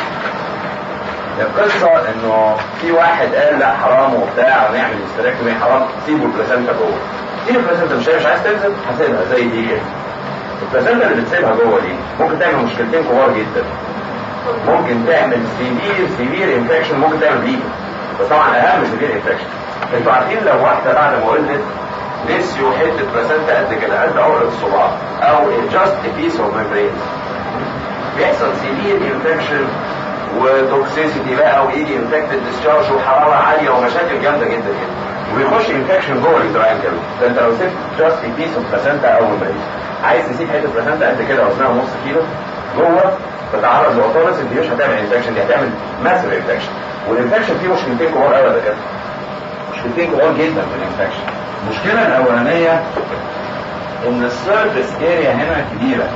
القصة انه في واحد قال لا حرام وبتاع ونعمل هيستريكتومي حرام سيبوا البلاسنتا جوه سيب البلاسنتا مش مش عايز تنزل هسيبها زي دي كده البلاسنتا اللي بتسيبها جوه دي ممكن تعمل مشكلتين كبار جدا ممكن تعمل سيفير سيفير انفكشن ممكن تعمل بليد بس طبعا اهم سيفير انفكشن انتوا عارفين لو واحده بعد ما ولدت نسيوا حته بلاسنتا قد كده قد عقله الصباع او جاست بيس اوف ميمبرين بيحصل سيفير انفكشن وتوكسيسيتي بقى ويجي انفكتد ديسشارج وحراره عاليه ومشاكل جامده جدا جدا وبيخش انفكشن جوه اليوتراين كده ده انت لو سبت جاست بيس اوف بلاسنتا اول ما عايز تسيب حته بلاسنتا قد كده وزنها نص كيلو جوه تتعرض لاوتورس دي مش هتعمل انفكشن دي هتعمل ماسيف انفكشن والانفكشن فيه مشكلتين كبار قوي كده مشكلتين كبار جدا في الانفكشن المشكله الاولانيه ان السيرفيس اريا هنا كبيره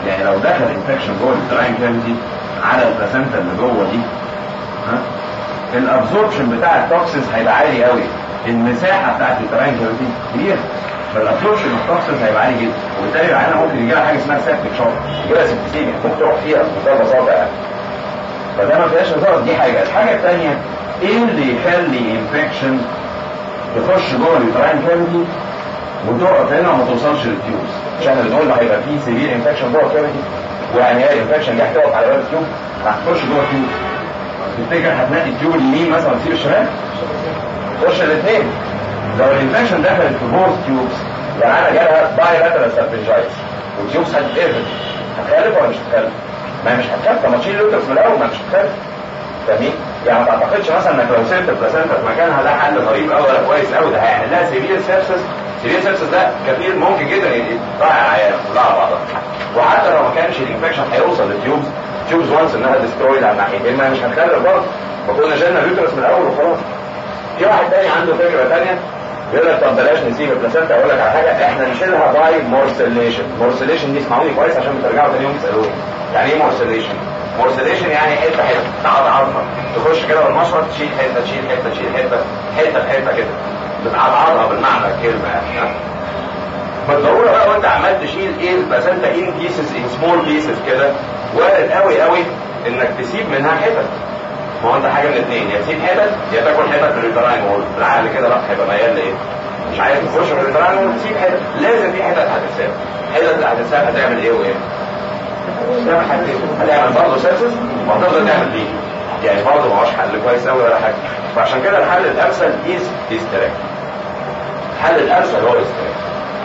يعني لو دخل انفكشن جوه التراين كافيتي على البلاسنتا اللي جوه دي ها الابزوربشن بتاع التوكسينز هيبقى عالي قوي المساحه بتاعت التراين كافيتي كبيره فالابزوربشن التوكسينز هيبقى عالي جدا وبالتالي العيانه ممكن يجي لها حاجه اسمها سيبتك شوك يجي لها سيبتسيميا ممكن تروح فيها بمنتهى البساطه يعني فده ما فيهاش هزار دي حاجه الحاجه الثانيه ايه اللي يخلي انفكشن تخش جوه اليوتراين كافيتي وتقف هنا وما توصلش للتيوبس عشان نقول هيبقى فيه سيفير انفكشن جوه الكافيتي ويعني هي الانفكشن دي هتقف على باب التيوب هتخش جوه التيوب تفتكر هتنقي التيوب اليمين مثلا وتسيب الشمال تخش الاثنين لو الانفكشن دخلت في بورث تيوبس يعني انا جالها باي لاترال سالفنجايتس والتيوبس هتتقفل هتخالف ولا مش هتخالف؟ ما هي مش هتخالف طب ما تشيل اللوتس من الاول ما مش هتخالف فاهمين؟ يعني ما تعتقدش مثلا انك لو سبت البلاسنتا في مكانها ده حل غريب قوي ولا كويس قوي ده هيعمل لها سيفير سيبسس سيفير سيبسس ده كفيل ممكن جدا يضيع العيان كلها على بعضها وحتى لو ما كانش الانفكشن هيوصل للتيوبز تيوبز وانس انها ديسترويد على الناحيتين ما مش هتخلف برضه ما كنا شلنا اليوترس من الاول وخلاص في واحد تاني عنده فكره تانيه بيقول لك طب بلاش نسيب البلاسنتا اقول لك على حاجه احنا نشيلها باي مورسليشن مورسليشن دي اسمعوني كويس عشان بترجعوا تاني يوم تسالوني يعني ايه مورسليشن؟ مورسليشن يعني حته حته تعض عظمه تخش كده بالمشرط تشيل حته تشيل حته تشيل حته حته بحته كده بتعضعضها بالمعنى الكلمه يعني بالضروره بقى وانت عمال تشيل ايه البلاسنتا ان بيسز ان سمول بيسز كده وارد قوي قوي انك تسيب منها حتت ما هو انت حاجه من الاثنين يا تسيب حتت يا تاكل حتت من الجراين وول العقل كده راح هيبقى ميال لايه؟ مش عايز تخش من الجراين وول تسيب حتت لازم في حتت هتتساب حتت اللي هتتساب هتعمل ايه وايه؟ تعمل حاجتين هتعمل برضه سيرفس وهتفضل تعمل دي يعني برضه ما هوش حل كويس قوي ولا حاجه فعشان كده الحل الامثل از استراك الحل الامثل هو استراك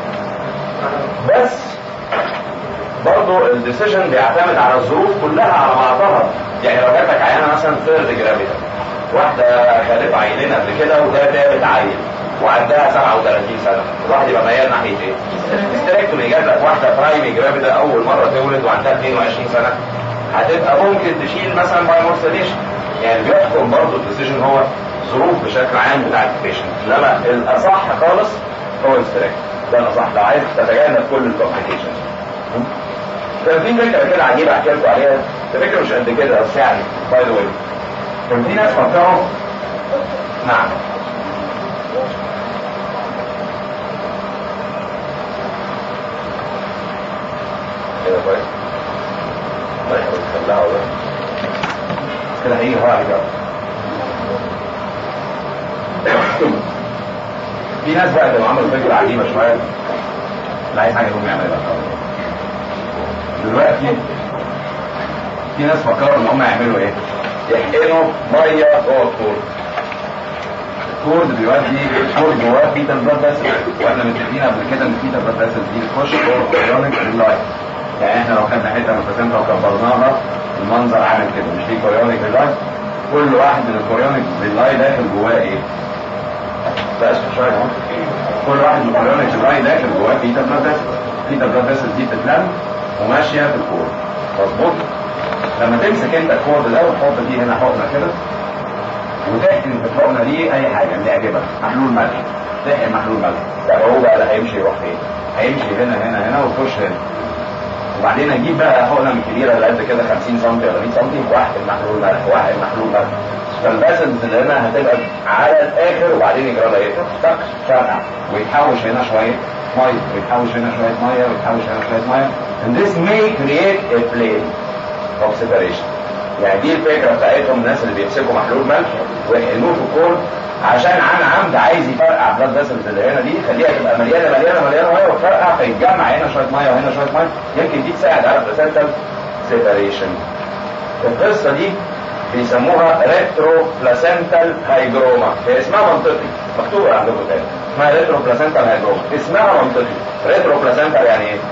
بس برضه الديسيجن بيعتمد على الظروف كلها على بعضها يعني لو جات لك عيانه مثلا ثيرد جرافيدا واحده خالفه عينين قبل كده وده تالت عيل وعندها 37 سنه الواحد يبقى ميال ناحيه ايه؟ استريكتومي جات لك واحده برايمي جرافيدا اول مره تولد وعندها 22 سنه هتبقى ممكن تشيل مثلا باي مورسليشن يعني بيحكم برضه الديسيجن هو ظروف بشكل عام بتاع البيشنت انما الاصح خالص هو الاستريكت ده الاصح لو عايز تتجنب كل الكومبليكيشنز كان في فكره كده عجيبه احكي لكم عليها فكره مش قد كده بس يعني باي ذا واي كان في ناس فكروا نعم كده كويس الله يحفظك خلاها والله كده هيجي هو عليك في ناس بقى كانوا عملوا فكره عجيبه شويه لا عايز حاجه يقوم يعملها دلوقتي في ناس فكروا ان هم يعملوا ايه؟ يحقنوا ميه جوه الكور الكورد بيودي الكورد جواه بيتا بلاد فيسل واحنا متفقين قبل كده ان البيتا بلاد فيسل دي بتخش جوه الكوريونيك ريلاي يعني احنا لو خدنا حته من البلاسنتا وكبرناها المنظر عامل كده مش دي كوريونيك ريلاي كل واحد من الكوريونيك ريلاي داخل جواه ايه؟ بس شويه اهو كل واحد من الكوريونيك ريلاي داخل جواه بيتا بلاد فيسل البيتا بلاد فيسل دي بتتلم وماشيه في الكورد مظبوط لما تمسك انت الكورد الاول تحط فيه هنا حقنه كده وتحقن في الحقنه دي اي حاجه اللي يعجبك محلول ملح تحقن محلول ملح طب هو بقى اللي هيمشي يروح فين؟ هيمشي هنا هنا هنا ويخش هنا وبعدين اجيب بقى حقنه من كبيره اللي قد كده 50 سم ولا 100 سم واحقن محلول ملح واحقن محلول ملح فالباسلز اللي هنا هتبقى على الاخر وبعدين يجرى لها ايه؟ تك فرقع ويتحوش هنا شويه ميه ويتحوش هنا شويه ميه ويتحوش هنا شويه ميه and this may create a plane of separation يعني دي الفكره بتاعتهم الناس اللي بيمسكوا محلول ملح ويحقنوه في الكور عشان عن عمد عايز يفرقع بلاد فيسلز اللي هنا دي يخليها تبقى مليانه مليانه مليانه ميه وتفرقع فيتجمع هنا شويه ميه وهنا شويه ميه يمكن دي تساعد على بلاسنتال سيباريشن القصه دي بيسموها ريترو بلاسنتال هايجروما هي اسمها منطقي مكتوبه عندكم تاني اسمها ريترو بلاسنتال هايجروما اسمها منطقي ريترو بلاسنتال يعني ايه؟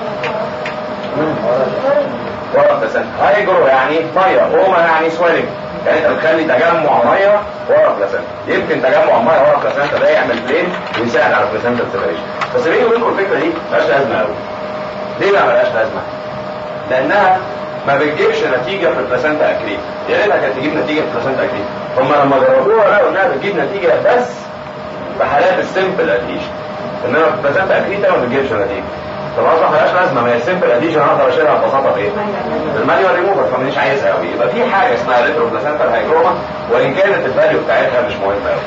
ورا بلاسنتا هايجرو يعني ميه اوما يعني سويلنج يعني انت بتخلي تجمع ميه ورا بلاسنتا يمكن تجمع ميه ورا بلاسنتا ده يعمل بلين ويساعد على بلاسنتا سيبريشن بس بيني وبينكم الفكره دي مالهاش لازمه قوي ليه بقى مالهاش لازمه؟ لانها ما بتجيبش نتيجه في البلاسنتا اكريت يا ريتها كانت تجيب نتيجه في البلاسنتا اكريت هم لما جربوها لقوا انها بتجيب نتيجه بس في حالات السمبل اديشن انما في البلاسنتا اكريت ما بتجيبش نتيجه طب اصلا ملهاش لازمه ما هي سمبل اديشن اقدر اشيلها ببساطه بايه؟ بالمانيوال ريموفر فمانيش عايزها قوي يبقى في حاجه اسمها ريترو بلاسنتال هايجروما وان كانت الفاليو بتاعتها مش مهمه قوي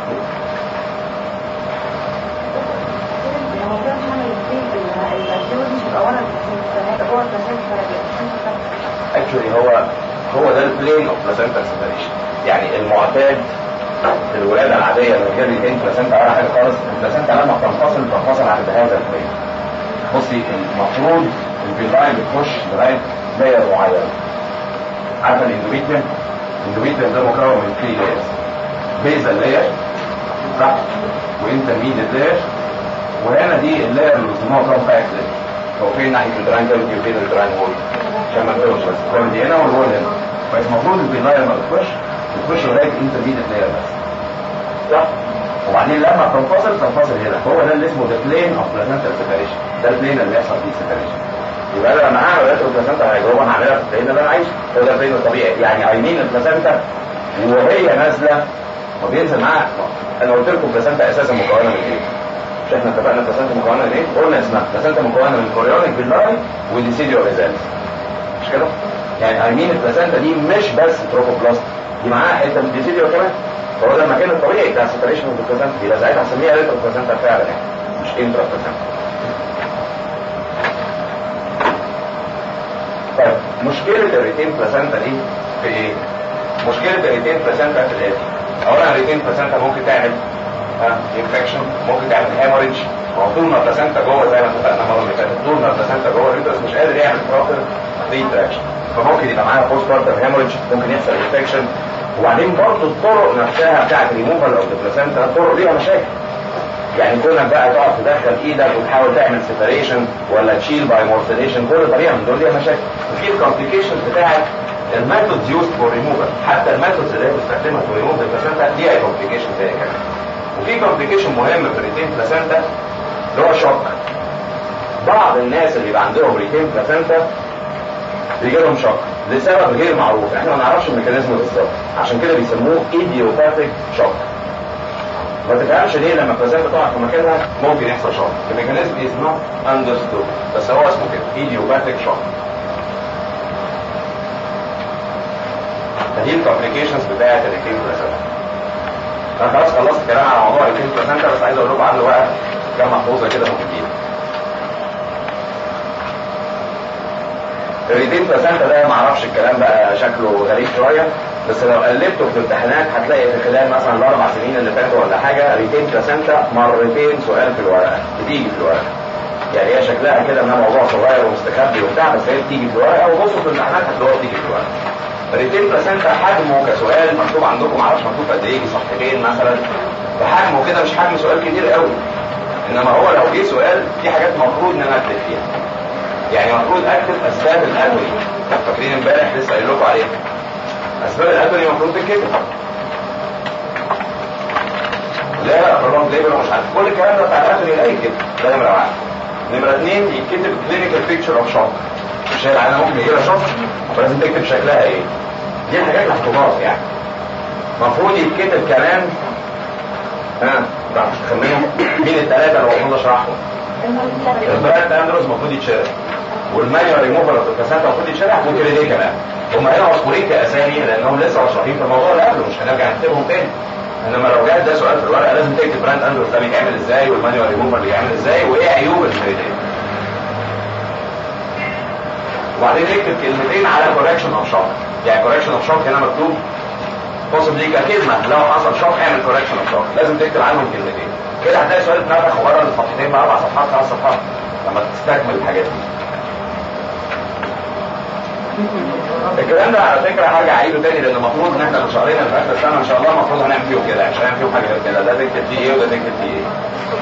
اكشولي هو هو ده البلين اوف بلاسنتال سيبريشن يعني المعتاد في الولاده العاديه لما كان الاثنين بلاسنتا ولا حاجه خالص البلاسنتا لما بتنفصل بتنفصل عند هذا البلين بصي المفروض الفيلاين بتخش لغايه لاير معين عارفه الاندوميتريم الاندوميتريم ده مكون من 3 لايرز بيزل لاير صح وانترميديت لاير وهنا دي اللاير اللي بيسموها كومباكت لاير هو فين ناحيه الدراين كافيتي وفين الدراين وول عشان ما تقولش بس هو دي هنا والوول هنا بس المفروض الفيلاين لما بتخش بتخش لغايه انترميديت لاير بس صح وبعدين لما تنفصل تنفصل هنا هو ده اللي اسمه ذا بلين اوف بلاسنتال سيبريشن ده البلين اللي بيحصل فيه سيبريشن يبقى انا لما هعمل ريترو بلاسنتا هيجروما هعملها في البلين اللي انا عايزه هو ده البلين الطبيعي يعني عينين البلاسنتا وهي نازله وبينزل معاها انا قلت لكم البلاسنتا اساسا مكونه من ايه؟ مش احنا اتفقنا البلاسنتا مكونه من ايه؟ قلنا اسمها البلاسنتا مكونه من كوريونيك باللاي وديسيديو ريزالس مش كده؟ يعني عينين البلاسنتا دي مش بس تروفوبلاست دي معاها حته من الديسيديو كمان فهو ده المكان الطبيعي بتاع السيبريشن اوف البلاسنتا يبقى ساعتها هنسميها ريترو بلاسنتا فعلا يعني مش انترا بلاسنتا طيب مشكلة الريتين بلاسنتا دي في ايه؟ مشكلة الريتين بلاسنتا في الاتي اولا الريتين بلاسنتا ممكن تعمل انفكشن ممكن تعمل هيموريدج ما هو طول ما البلاسنتا جوه زي ما اتفقنا المره اللي فاتت طول ما البلاسنتا جوه الريترس مش قادر يعمل بروبر ريتراكشن فممكن يبقى معاها بوست بارتم هيموريدج ممكن يحصل انفكشن وبعدين برضه الطرق نفسها بتاعت ريموفال اوف البلاسنتا الطرق ليها مشاكل يعني كونك بقى تقعد تدخل ايدك وتحاول تعمل سيبريشن ولا تشيل باي مورسيليشن كل طريقه من دول ليها مشاكل وفي الكومبليكيشن بتاعت الميثودز يوز فور ريموفال حتى الميثودز اللي هي بتستخدمها فور ريموف البلاسنتا ليها كومبليكيشن زي كده وفي كومبليكيشن مهم في الريتين بلاسنتا اللي هو شوك بعض الناس اللي يبقى عندهم ريتين بلاسنتا بيجي لهم شوك لسبب غير معروف احنا ما نعرفش الميكانيزم بالظبط عشان كده بيسموه ايديوباثيك شوك ما تفهمش ليه لما البلازنتا تقع في مكانها ممكن يحصل شوك الميكانيزم از نوت اندرستود بس هو اسمه كده ايديوباثيك شوك فدي الكومبليكيشنز بتاعت الريتين بلازنتا انا خلاص خلصت الكلام على موضوع الريتين بلازنتا بس عايز اقول لكم عنه بقى كام محفوظه كده مفيدين الريتين بلاسنتا ده ما اعرفش الكلام بقى شكله غريب شويه بس لو قلبته في الامتحانات هتلاقي في خلال مثلا الاربع سنين اللي فاتوا ولا حاجه ريتين بلاسنتا مرتين سؤال في الورقه بتيجي في الورقه يعني هي شكلها كده انها موضوع صغير ومستخبي وبتاع بس هي بتيجي في الورقه وبصوا في الامتحانات هتلاقوها بتيجي في الورقه ريتين بلاسنتا حجمه كسؤال مكتوب عندكم معرفش مكتوب قد ايه صفحتين مثلا فحجمه كده مش حجم سؤال كتير قوي انما هو لو جه سؤال في حاجات المفروض ان انا اكتب فيها يعني المفروض اكتب اسباب الادويه فاكرين امبارح لسه قايل لكم عليها اسباب الادويه المفروض تتكتب لا لا برولونج ليبر مش عارف كل الكلام ده بتاع الادويه لا يتكتب ده نمره واحد نمره اثنين يتكتب كلينيكال بيكتشر اوف شوك مش هي العيانه ممكن يجي لها شوك فلازم تكتب شكلها ايه دي الحاجات الاحتمال يعني المفروض يتكتب كمان ها بعد تخمنوا مين الثلاثه اللي المفروض اشرحهم البراند اندروز المفروض يتشرح والمانيوال ريموفر اوف البلاسنتا المفروض يتشرح ممكن ليه كمان هم هنا مشهورين كاسامي لانهم لسه مشهورين في الموضوع اللي قبله مش هنرجع نكتبهم تاني انما لو جات ده سؤال في الورقه لازم تكتب براند اندروز ده بيتعمل ازاي والمانيوال ريموفر بيتعمل ازاي وايه عيوب الفريدين وبعدين نكتب كلمتين على كوركشن اوف شوك يعني كوركشن اوف شوك هنا مكتوب possibly كلمه لو حصل شوك اعمل كوركشن اوف شوك لازم تكتب عنهم كلمتين كده هتلاقي سؤال اتنفخ وبره الصفحتين باربع صفحات خمس صفحات لما تستكمل الحاجات دي الكلام ده على فكره هرجع اعيده تاني لان المفروض ان احنا في شهرين في اخر السنه ان شاء الله المفروض هنعمل فيهم كده مش هنعمل فيهم حاجه غير كده ده تكتب فيه ايه وده تكتب فيه ايه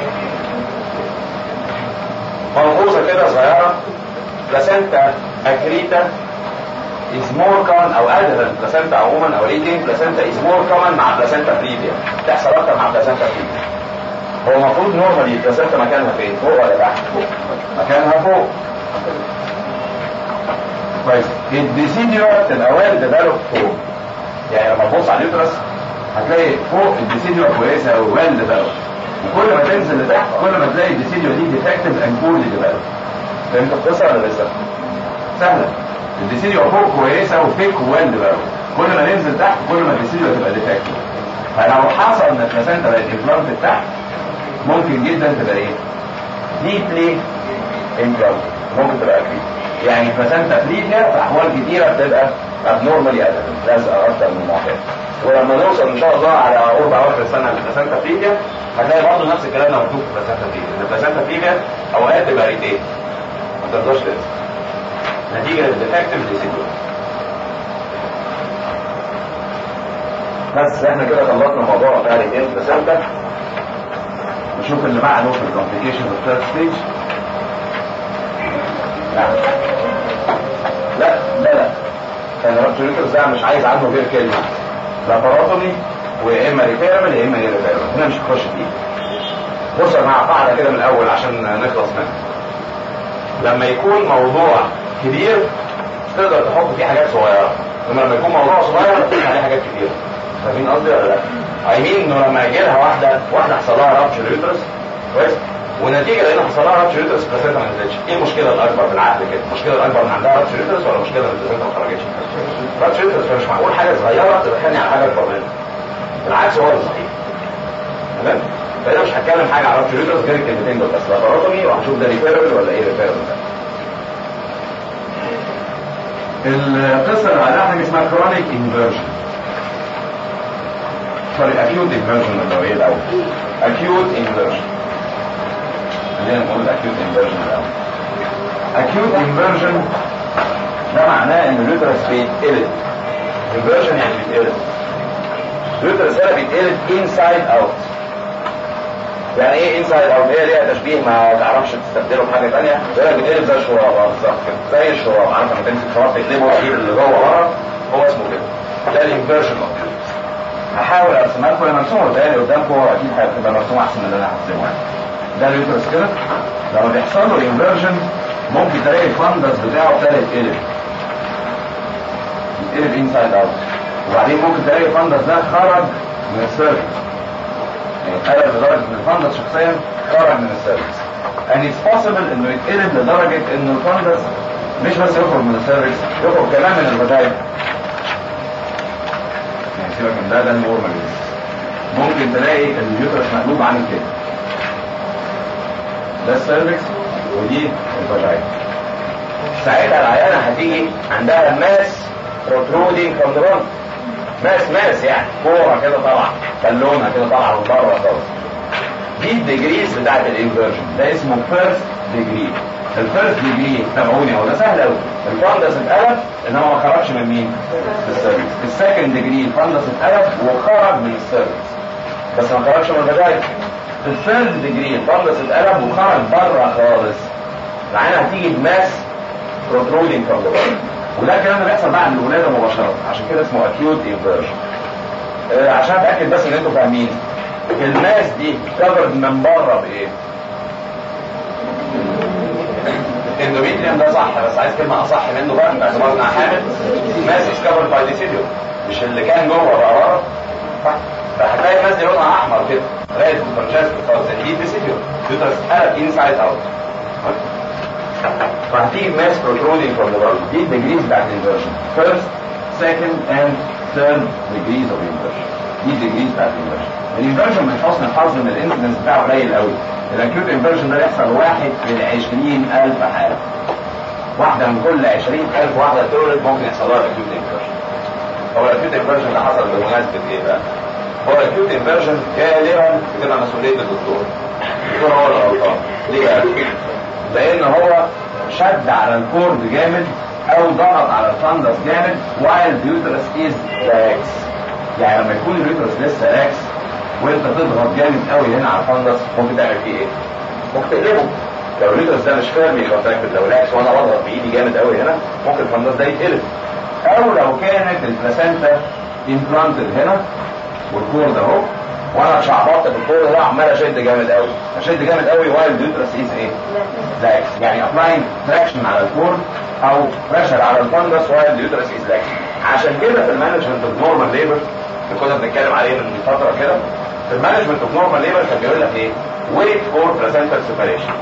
ملحوظه كده صغيره بلاسنتا اكريتا is more common او adherent بلاسنتا عموما او ريتين بلاسنتا is more common مع بلاسنتا بريفيا تحصل اكتر مع بلاسنتا بريفيا هو المفروض نورمالي البلاسنتا مكانها فين فوق ولا تحت فوق مكانها فوق كويس الديسيديور تبقى ويل ديفلوب فوق يعني لما تبص على اليوترس هتلاقي فوق الديسيديور كويسه ويل ديفلوب وكل ما تنزل لتحت كل ما تلاقي الديسيديور دي ديفكتيف اند بورلي ديفلوب فهمت القصه ولا لسه؟ سهله الديسيديو فوق كويسه وفيك ويند بقى كل ما ننزل تحت كل ما الديسيديو تبقى ديفكتيف فلو حصل ان البلاسنتا بقت امبلانت تحت ممكن جدا تبقى ايه؟ ديبلي امبلانت ممكن تبقى اكيد يعني البلاسنتا فليجيا في احوال كتيره بتبقى ابنورمالي ادفن لازقه اكتر من المعتاد ولما نوصل ان شاء الله على قرب اواخر السنه للبلاسنتا فليجيا هتلاقي برضه نفس الكلام لو مكتوب في البلاسنتا فليجيا ان البلاسنتا فليجيا اوقات تبقى ريتين ما تقدرش تنسى نتيجه للديفكتيف ديسيبل بس احنا كده خلصنا موضوع بتاع ريتين بلاسنتا نشوف اللي بعده في الكومبليكيشن اوف ثيرد ستيج نعم لا لا لا كان الرابتوريتورز ده مش عايز عنه غير كلمه لاباراتومي ويا اما ريفيرمل يا اما ايه ريفيرمل هنا مش هنخش فيه بص يا جماعه قاعده كده من الاول عشان نخلص منها لما يكون موضوع كبير تقدر تحط فيه حاجات صغيره انما لما يكون موضوع صغير تحط عليه حاجات كتيره فاهمين قصدي ولا لا؟ اي مين انه لما يجي لها واحده واحده حصل لها رابتشر يوترس كويس ونتيجه لان حصل لها رابتشر يوترس البلاسينتا ما نزلتش ايه المشكله الاكبر بالعقل كده؟ المشكله الاكبر ان عندها رابتشر يوترس ولا المشكله ان البلاسينتا ما خرجتش؟ رابتشر يوترس مش معقول حاجه صغيره تبقى على حاجه اكبر منها بالعكس هو اللي صحيح تمام؟ فانا مش هتكلم حاجه على رابتشر يوترس غير الكلمتين دول بس لاباروتومي وهنشوف ده ريفيربل ولا ايه ريفيربل ده القصه اللي بعدها حاجه اسمها كرونيك انفيرجن سوري اكيوت انفيرجن ولا ايه الاول؟ اكيوت انفيرجن خلينا نقول اكيوت انفيرجن الاول اكيوت انفيرجن ده معناه ان اليوترس بيتقلب انفيرجن يعني بيتقلب اليوترس هنا بيتقلب انسايد اوت يعني ايه انسايد اوت هي ليها تشبيه ما تعرفش تستبدله بحاجه ثانيه هي بيتقلب زي الشراب اه بالظبط كده زي الشراب عارف لما تمسك شراب تقلبه وتجيب اللي جوه ورا هو اسمه كده ده الانفيرجن اوف هحاول ارسمها لكم هي مرسومه تاني قدامكم اكيد هتبقى مرسومه احسن من اللي انا هرسمه يعني ده اليوترس كده لما بيحصل له انفيرجن ممكن تلاقي الفندس بتاعه ابتدى يتقلب يتقلب انسايد اوت وبعدين ممكن تلاقي الفندس ده خرج من السيرفس يعني اتقلب لدرجه ان الفندس شخصيا خرج من السيرفس and it's possible انه يتقلب لدرجه ان الفندس مش بس يخرج من السيرفس يخرج كمان من الفاجاينا يعني سيبك من ده ده النورمال ممكن تلاقي اليوترس مقلوب عامل كده ده السيرفكس ودي الفاجاينا ساعتها العيانه هتيجي عندها ماس بروترودينج فروم ذا ماس ماس يعني كوره كده طالعه بالونه كده طالعه من بره خالص دي الديجريز بتاعت الانفيرجن ده اسمه فيرست ديجري الفيرست ديجري تابعوني هو ده سهل قوي الفندس اتقلب انما ما خرجش من مين؟ من السيرفكس السكند ديجري الفندس اتقلب وخرج من السيرفكس بس ما خرجش من الفاجاينا في الثيرد ديجري الفندس اتقلب وخرج بره خالص العينه هتيجي بماس بروترودينج فروم ذا وده الكلام اللي بيحصل بعد الولاده مباشره عشان كده اسمه اكيوت انفيرجن آه عشان اتاكد بس ان انتوا فاهمين الماس دي كفرد من بره بايه؟ الاندوميتريوم ده صح بس عايز كلمه اصح منه بقى باعتبار انها حامل ماس از كفرد باي ديسيديوم مش اللي كان جوه بقى بره صح فهتلاقي الماس دي لونها احمر كده ريد فرانشيسكو خالص دي ديسيديوم يوترس قلب انسايد اوت فهتيجي ماس بروترودينج فروم ذا بادي دي الديجريز بتاعت الانفيرجن فيرست سكند اند ثيرد ديجريز اوف انفيرجن دي الديجريز بتاعت الانفيرجن الانفيرجن من حسن الحظ ان الانسيدنس بتاعه قليل قوي الاكيوت انفيرجن ده يحصل واحد في 20000 حاله واحده من كل 20000 واحده تولد ممكن يحصل لها الاكيوت انفيرجن هو الاكيوت انفيرجن ده حصل بمناسبه ايه بقى؟ هو الاكيوت انفيرجن غالبا بتبقى مسؤوليه الدكتور الدكتور هو اللي غلطان ليه بقى؟ لان هو شد على الكورد جامد او ضغط على الفندس جامد while the uterus is lax يعني لما يكون اليوترس لسه لاكس وانت تضغط جامد قوي هنا على الفندس ممكن تعمل فيه ايه؟ ممكن تقلبه لو اليوترس ده مش فيرمي كونتراكتد لو لاكس وانا بضغط بايدي جامد قوي هنا ممكن الفندس ده يتقلب او لو كانت البلاسنتا امبلانتد هنا والكور ده اهو وانا شعبطت في الكور ده عمال اشد جامد قوي اشد جامد قوي وايل اليوترس از ايه؟ لاكس يعني ابلاين تراكشن على الكور او بريشر على الفندس وايل اليوترس از لاكس عشان كده في المانجمنت اوف نورمال ليبر اللي كنا بنتكلم عليه من فتره كده في المانجمنت اوف نورمال ليبر كان بيقول لك ايه؟ ويت فور بلاسنتال سيبريشن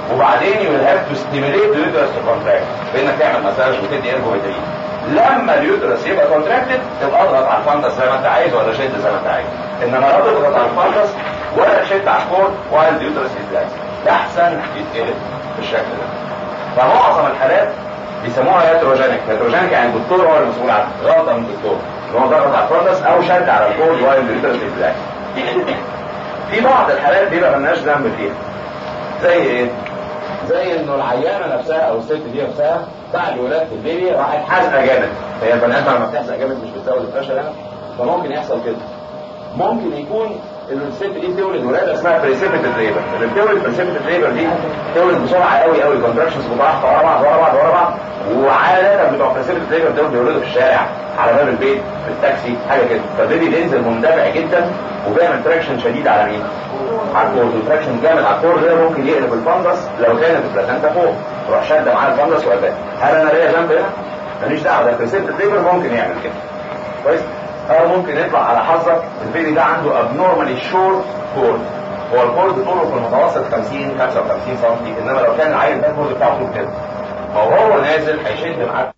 وبعدين يو هاف تو ستيميليت اليوترس تو كونتراكت بانك تعمل مساج وتدي ارجومترين لما اليوترس يبقى كونتراكتد تبقى اضغط على الفندس زي ما انت عايز ولا شد زي ما انت عايز انما لا تضغط على الفندس ولا تشد على الكور وايل اليوترس يتلاقي ده احسن يتقلب بالشكل ده فمعظم الحالات بيسموها هيتروجينيك هيتروجينيك يعني الدكتور هو المسؤول عنها غلطه من الدكتور ان هو ضغط على الفندس او شد على الكور وايل اليوترس يتلاقي في بعض الحالات بيبقى ملناش ذنب فيها زي ايه؟ زي انه العيانه نفسها او الست دي نفسها بعد ولاده البيبي راحت حازقه جامد هي البني ادم لما بتحزق جامد مش بتزود الفشل يعني فممكن يحصل كده ممكن يكون ان الست دي تولد ولاده اسمها بريسيبيتد ليبر اللي بتولد بريسيبيتد ليبر دي تولد بسرعه قوي قوي كونتراكشنز مضاعفه ورا بعض ورا بعض ورا بعض وعاده بتوع بريسيبيتد ليبر دول بيولدوا في الشارع على باب البيت في التاكسي حاجه كده فالبيبي بينزل مندفع جدا وبيعمل تراكشن شديد على مين؟ على الكورد وتراكشن جامد على الكورد ده ممكن يقلب الفندس لو كانت البلاتانتا فوق تروح شاده معاه الفندس وقفاه هل انا ليا ذنب هنا؟ ماليش دعوه ده بريسيبتد ليبر ممكن يعمل كده كويس؟ او ممكن يطلع على حظك البيبي ده عنده ابنورمالي شورت كورد هو الكورد طوله في المتوسط 50 55 سم انما لو كان العيل ده الكورد بتاعه طول كده فهو نازل هيشد معاك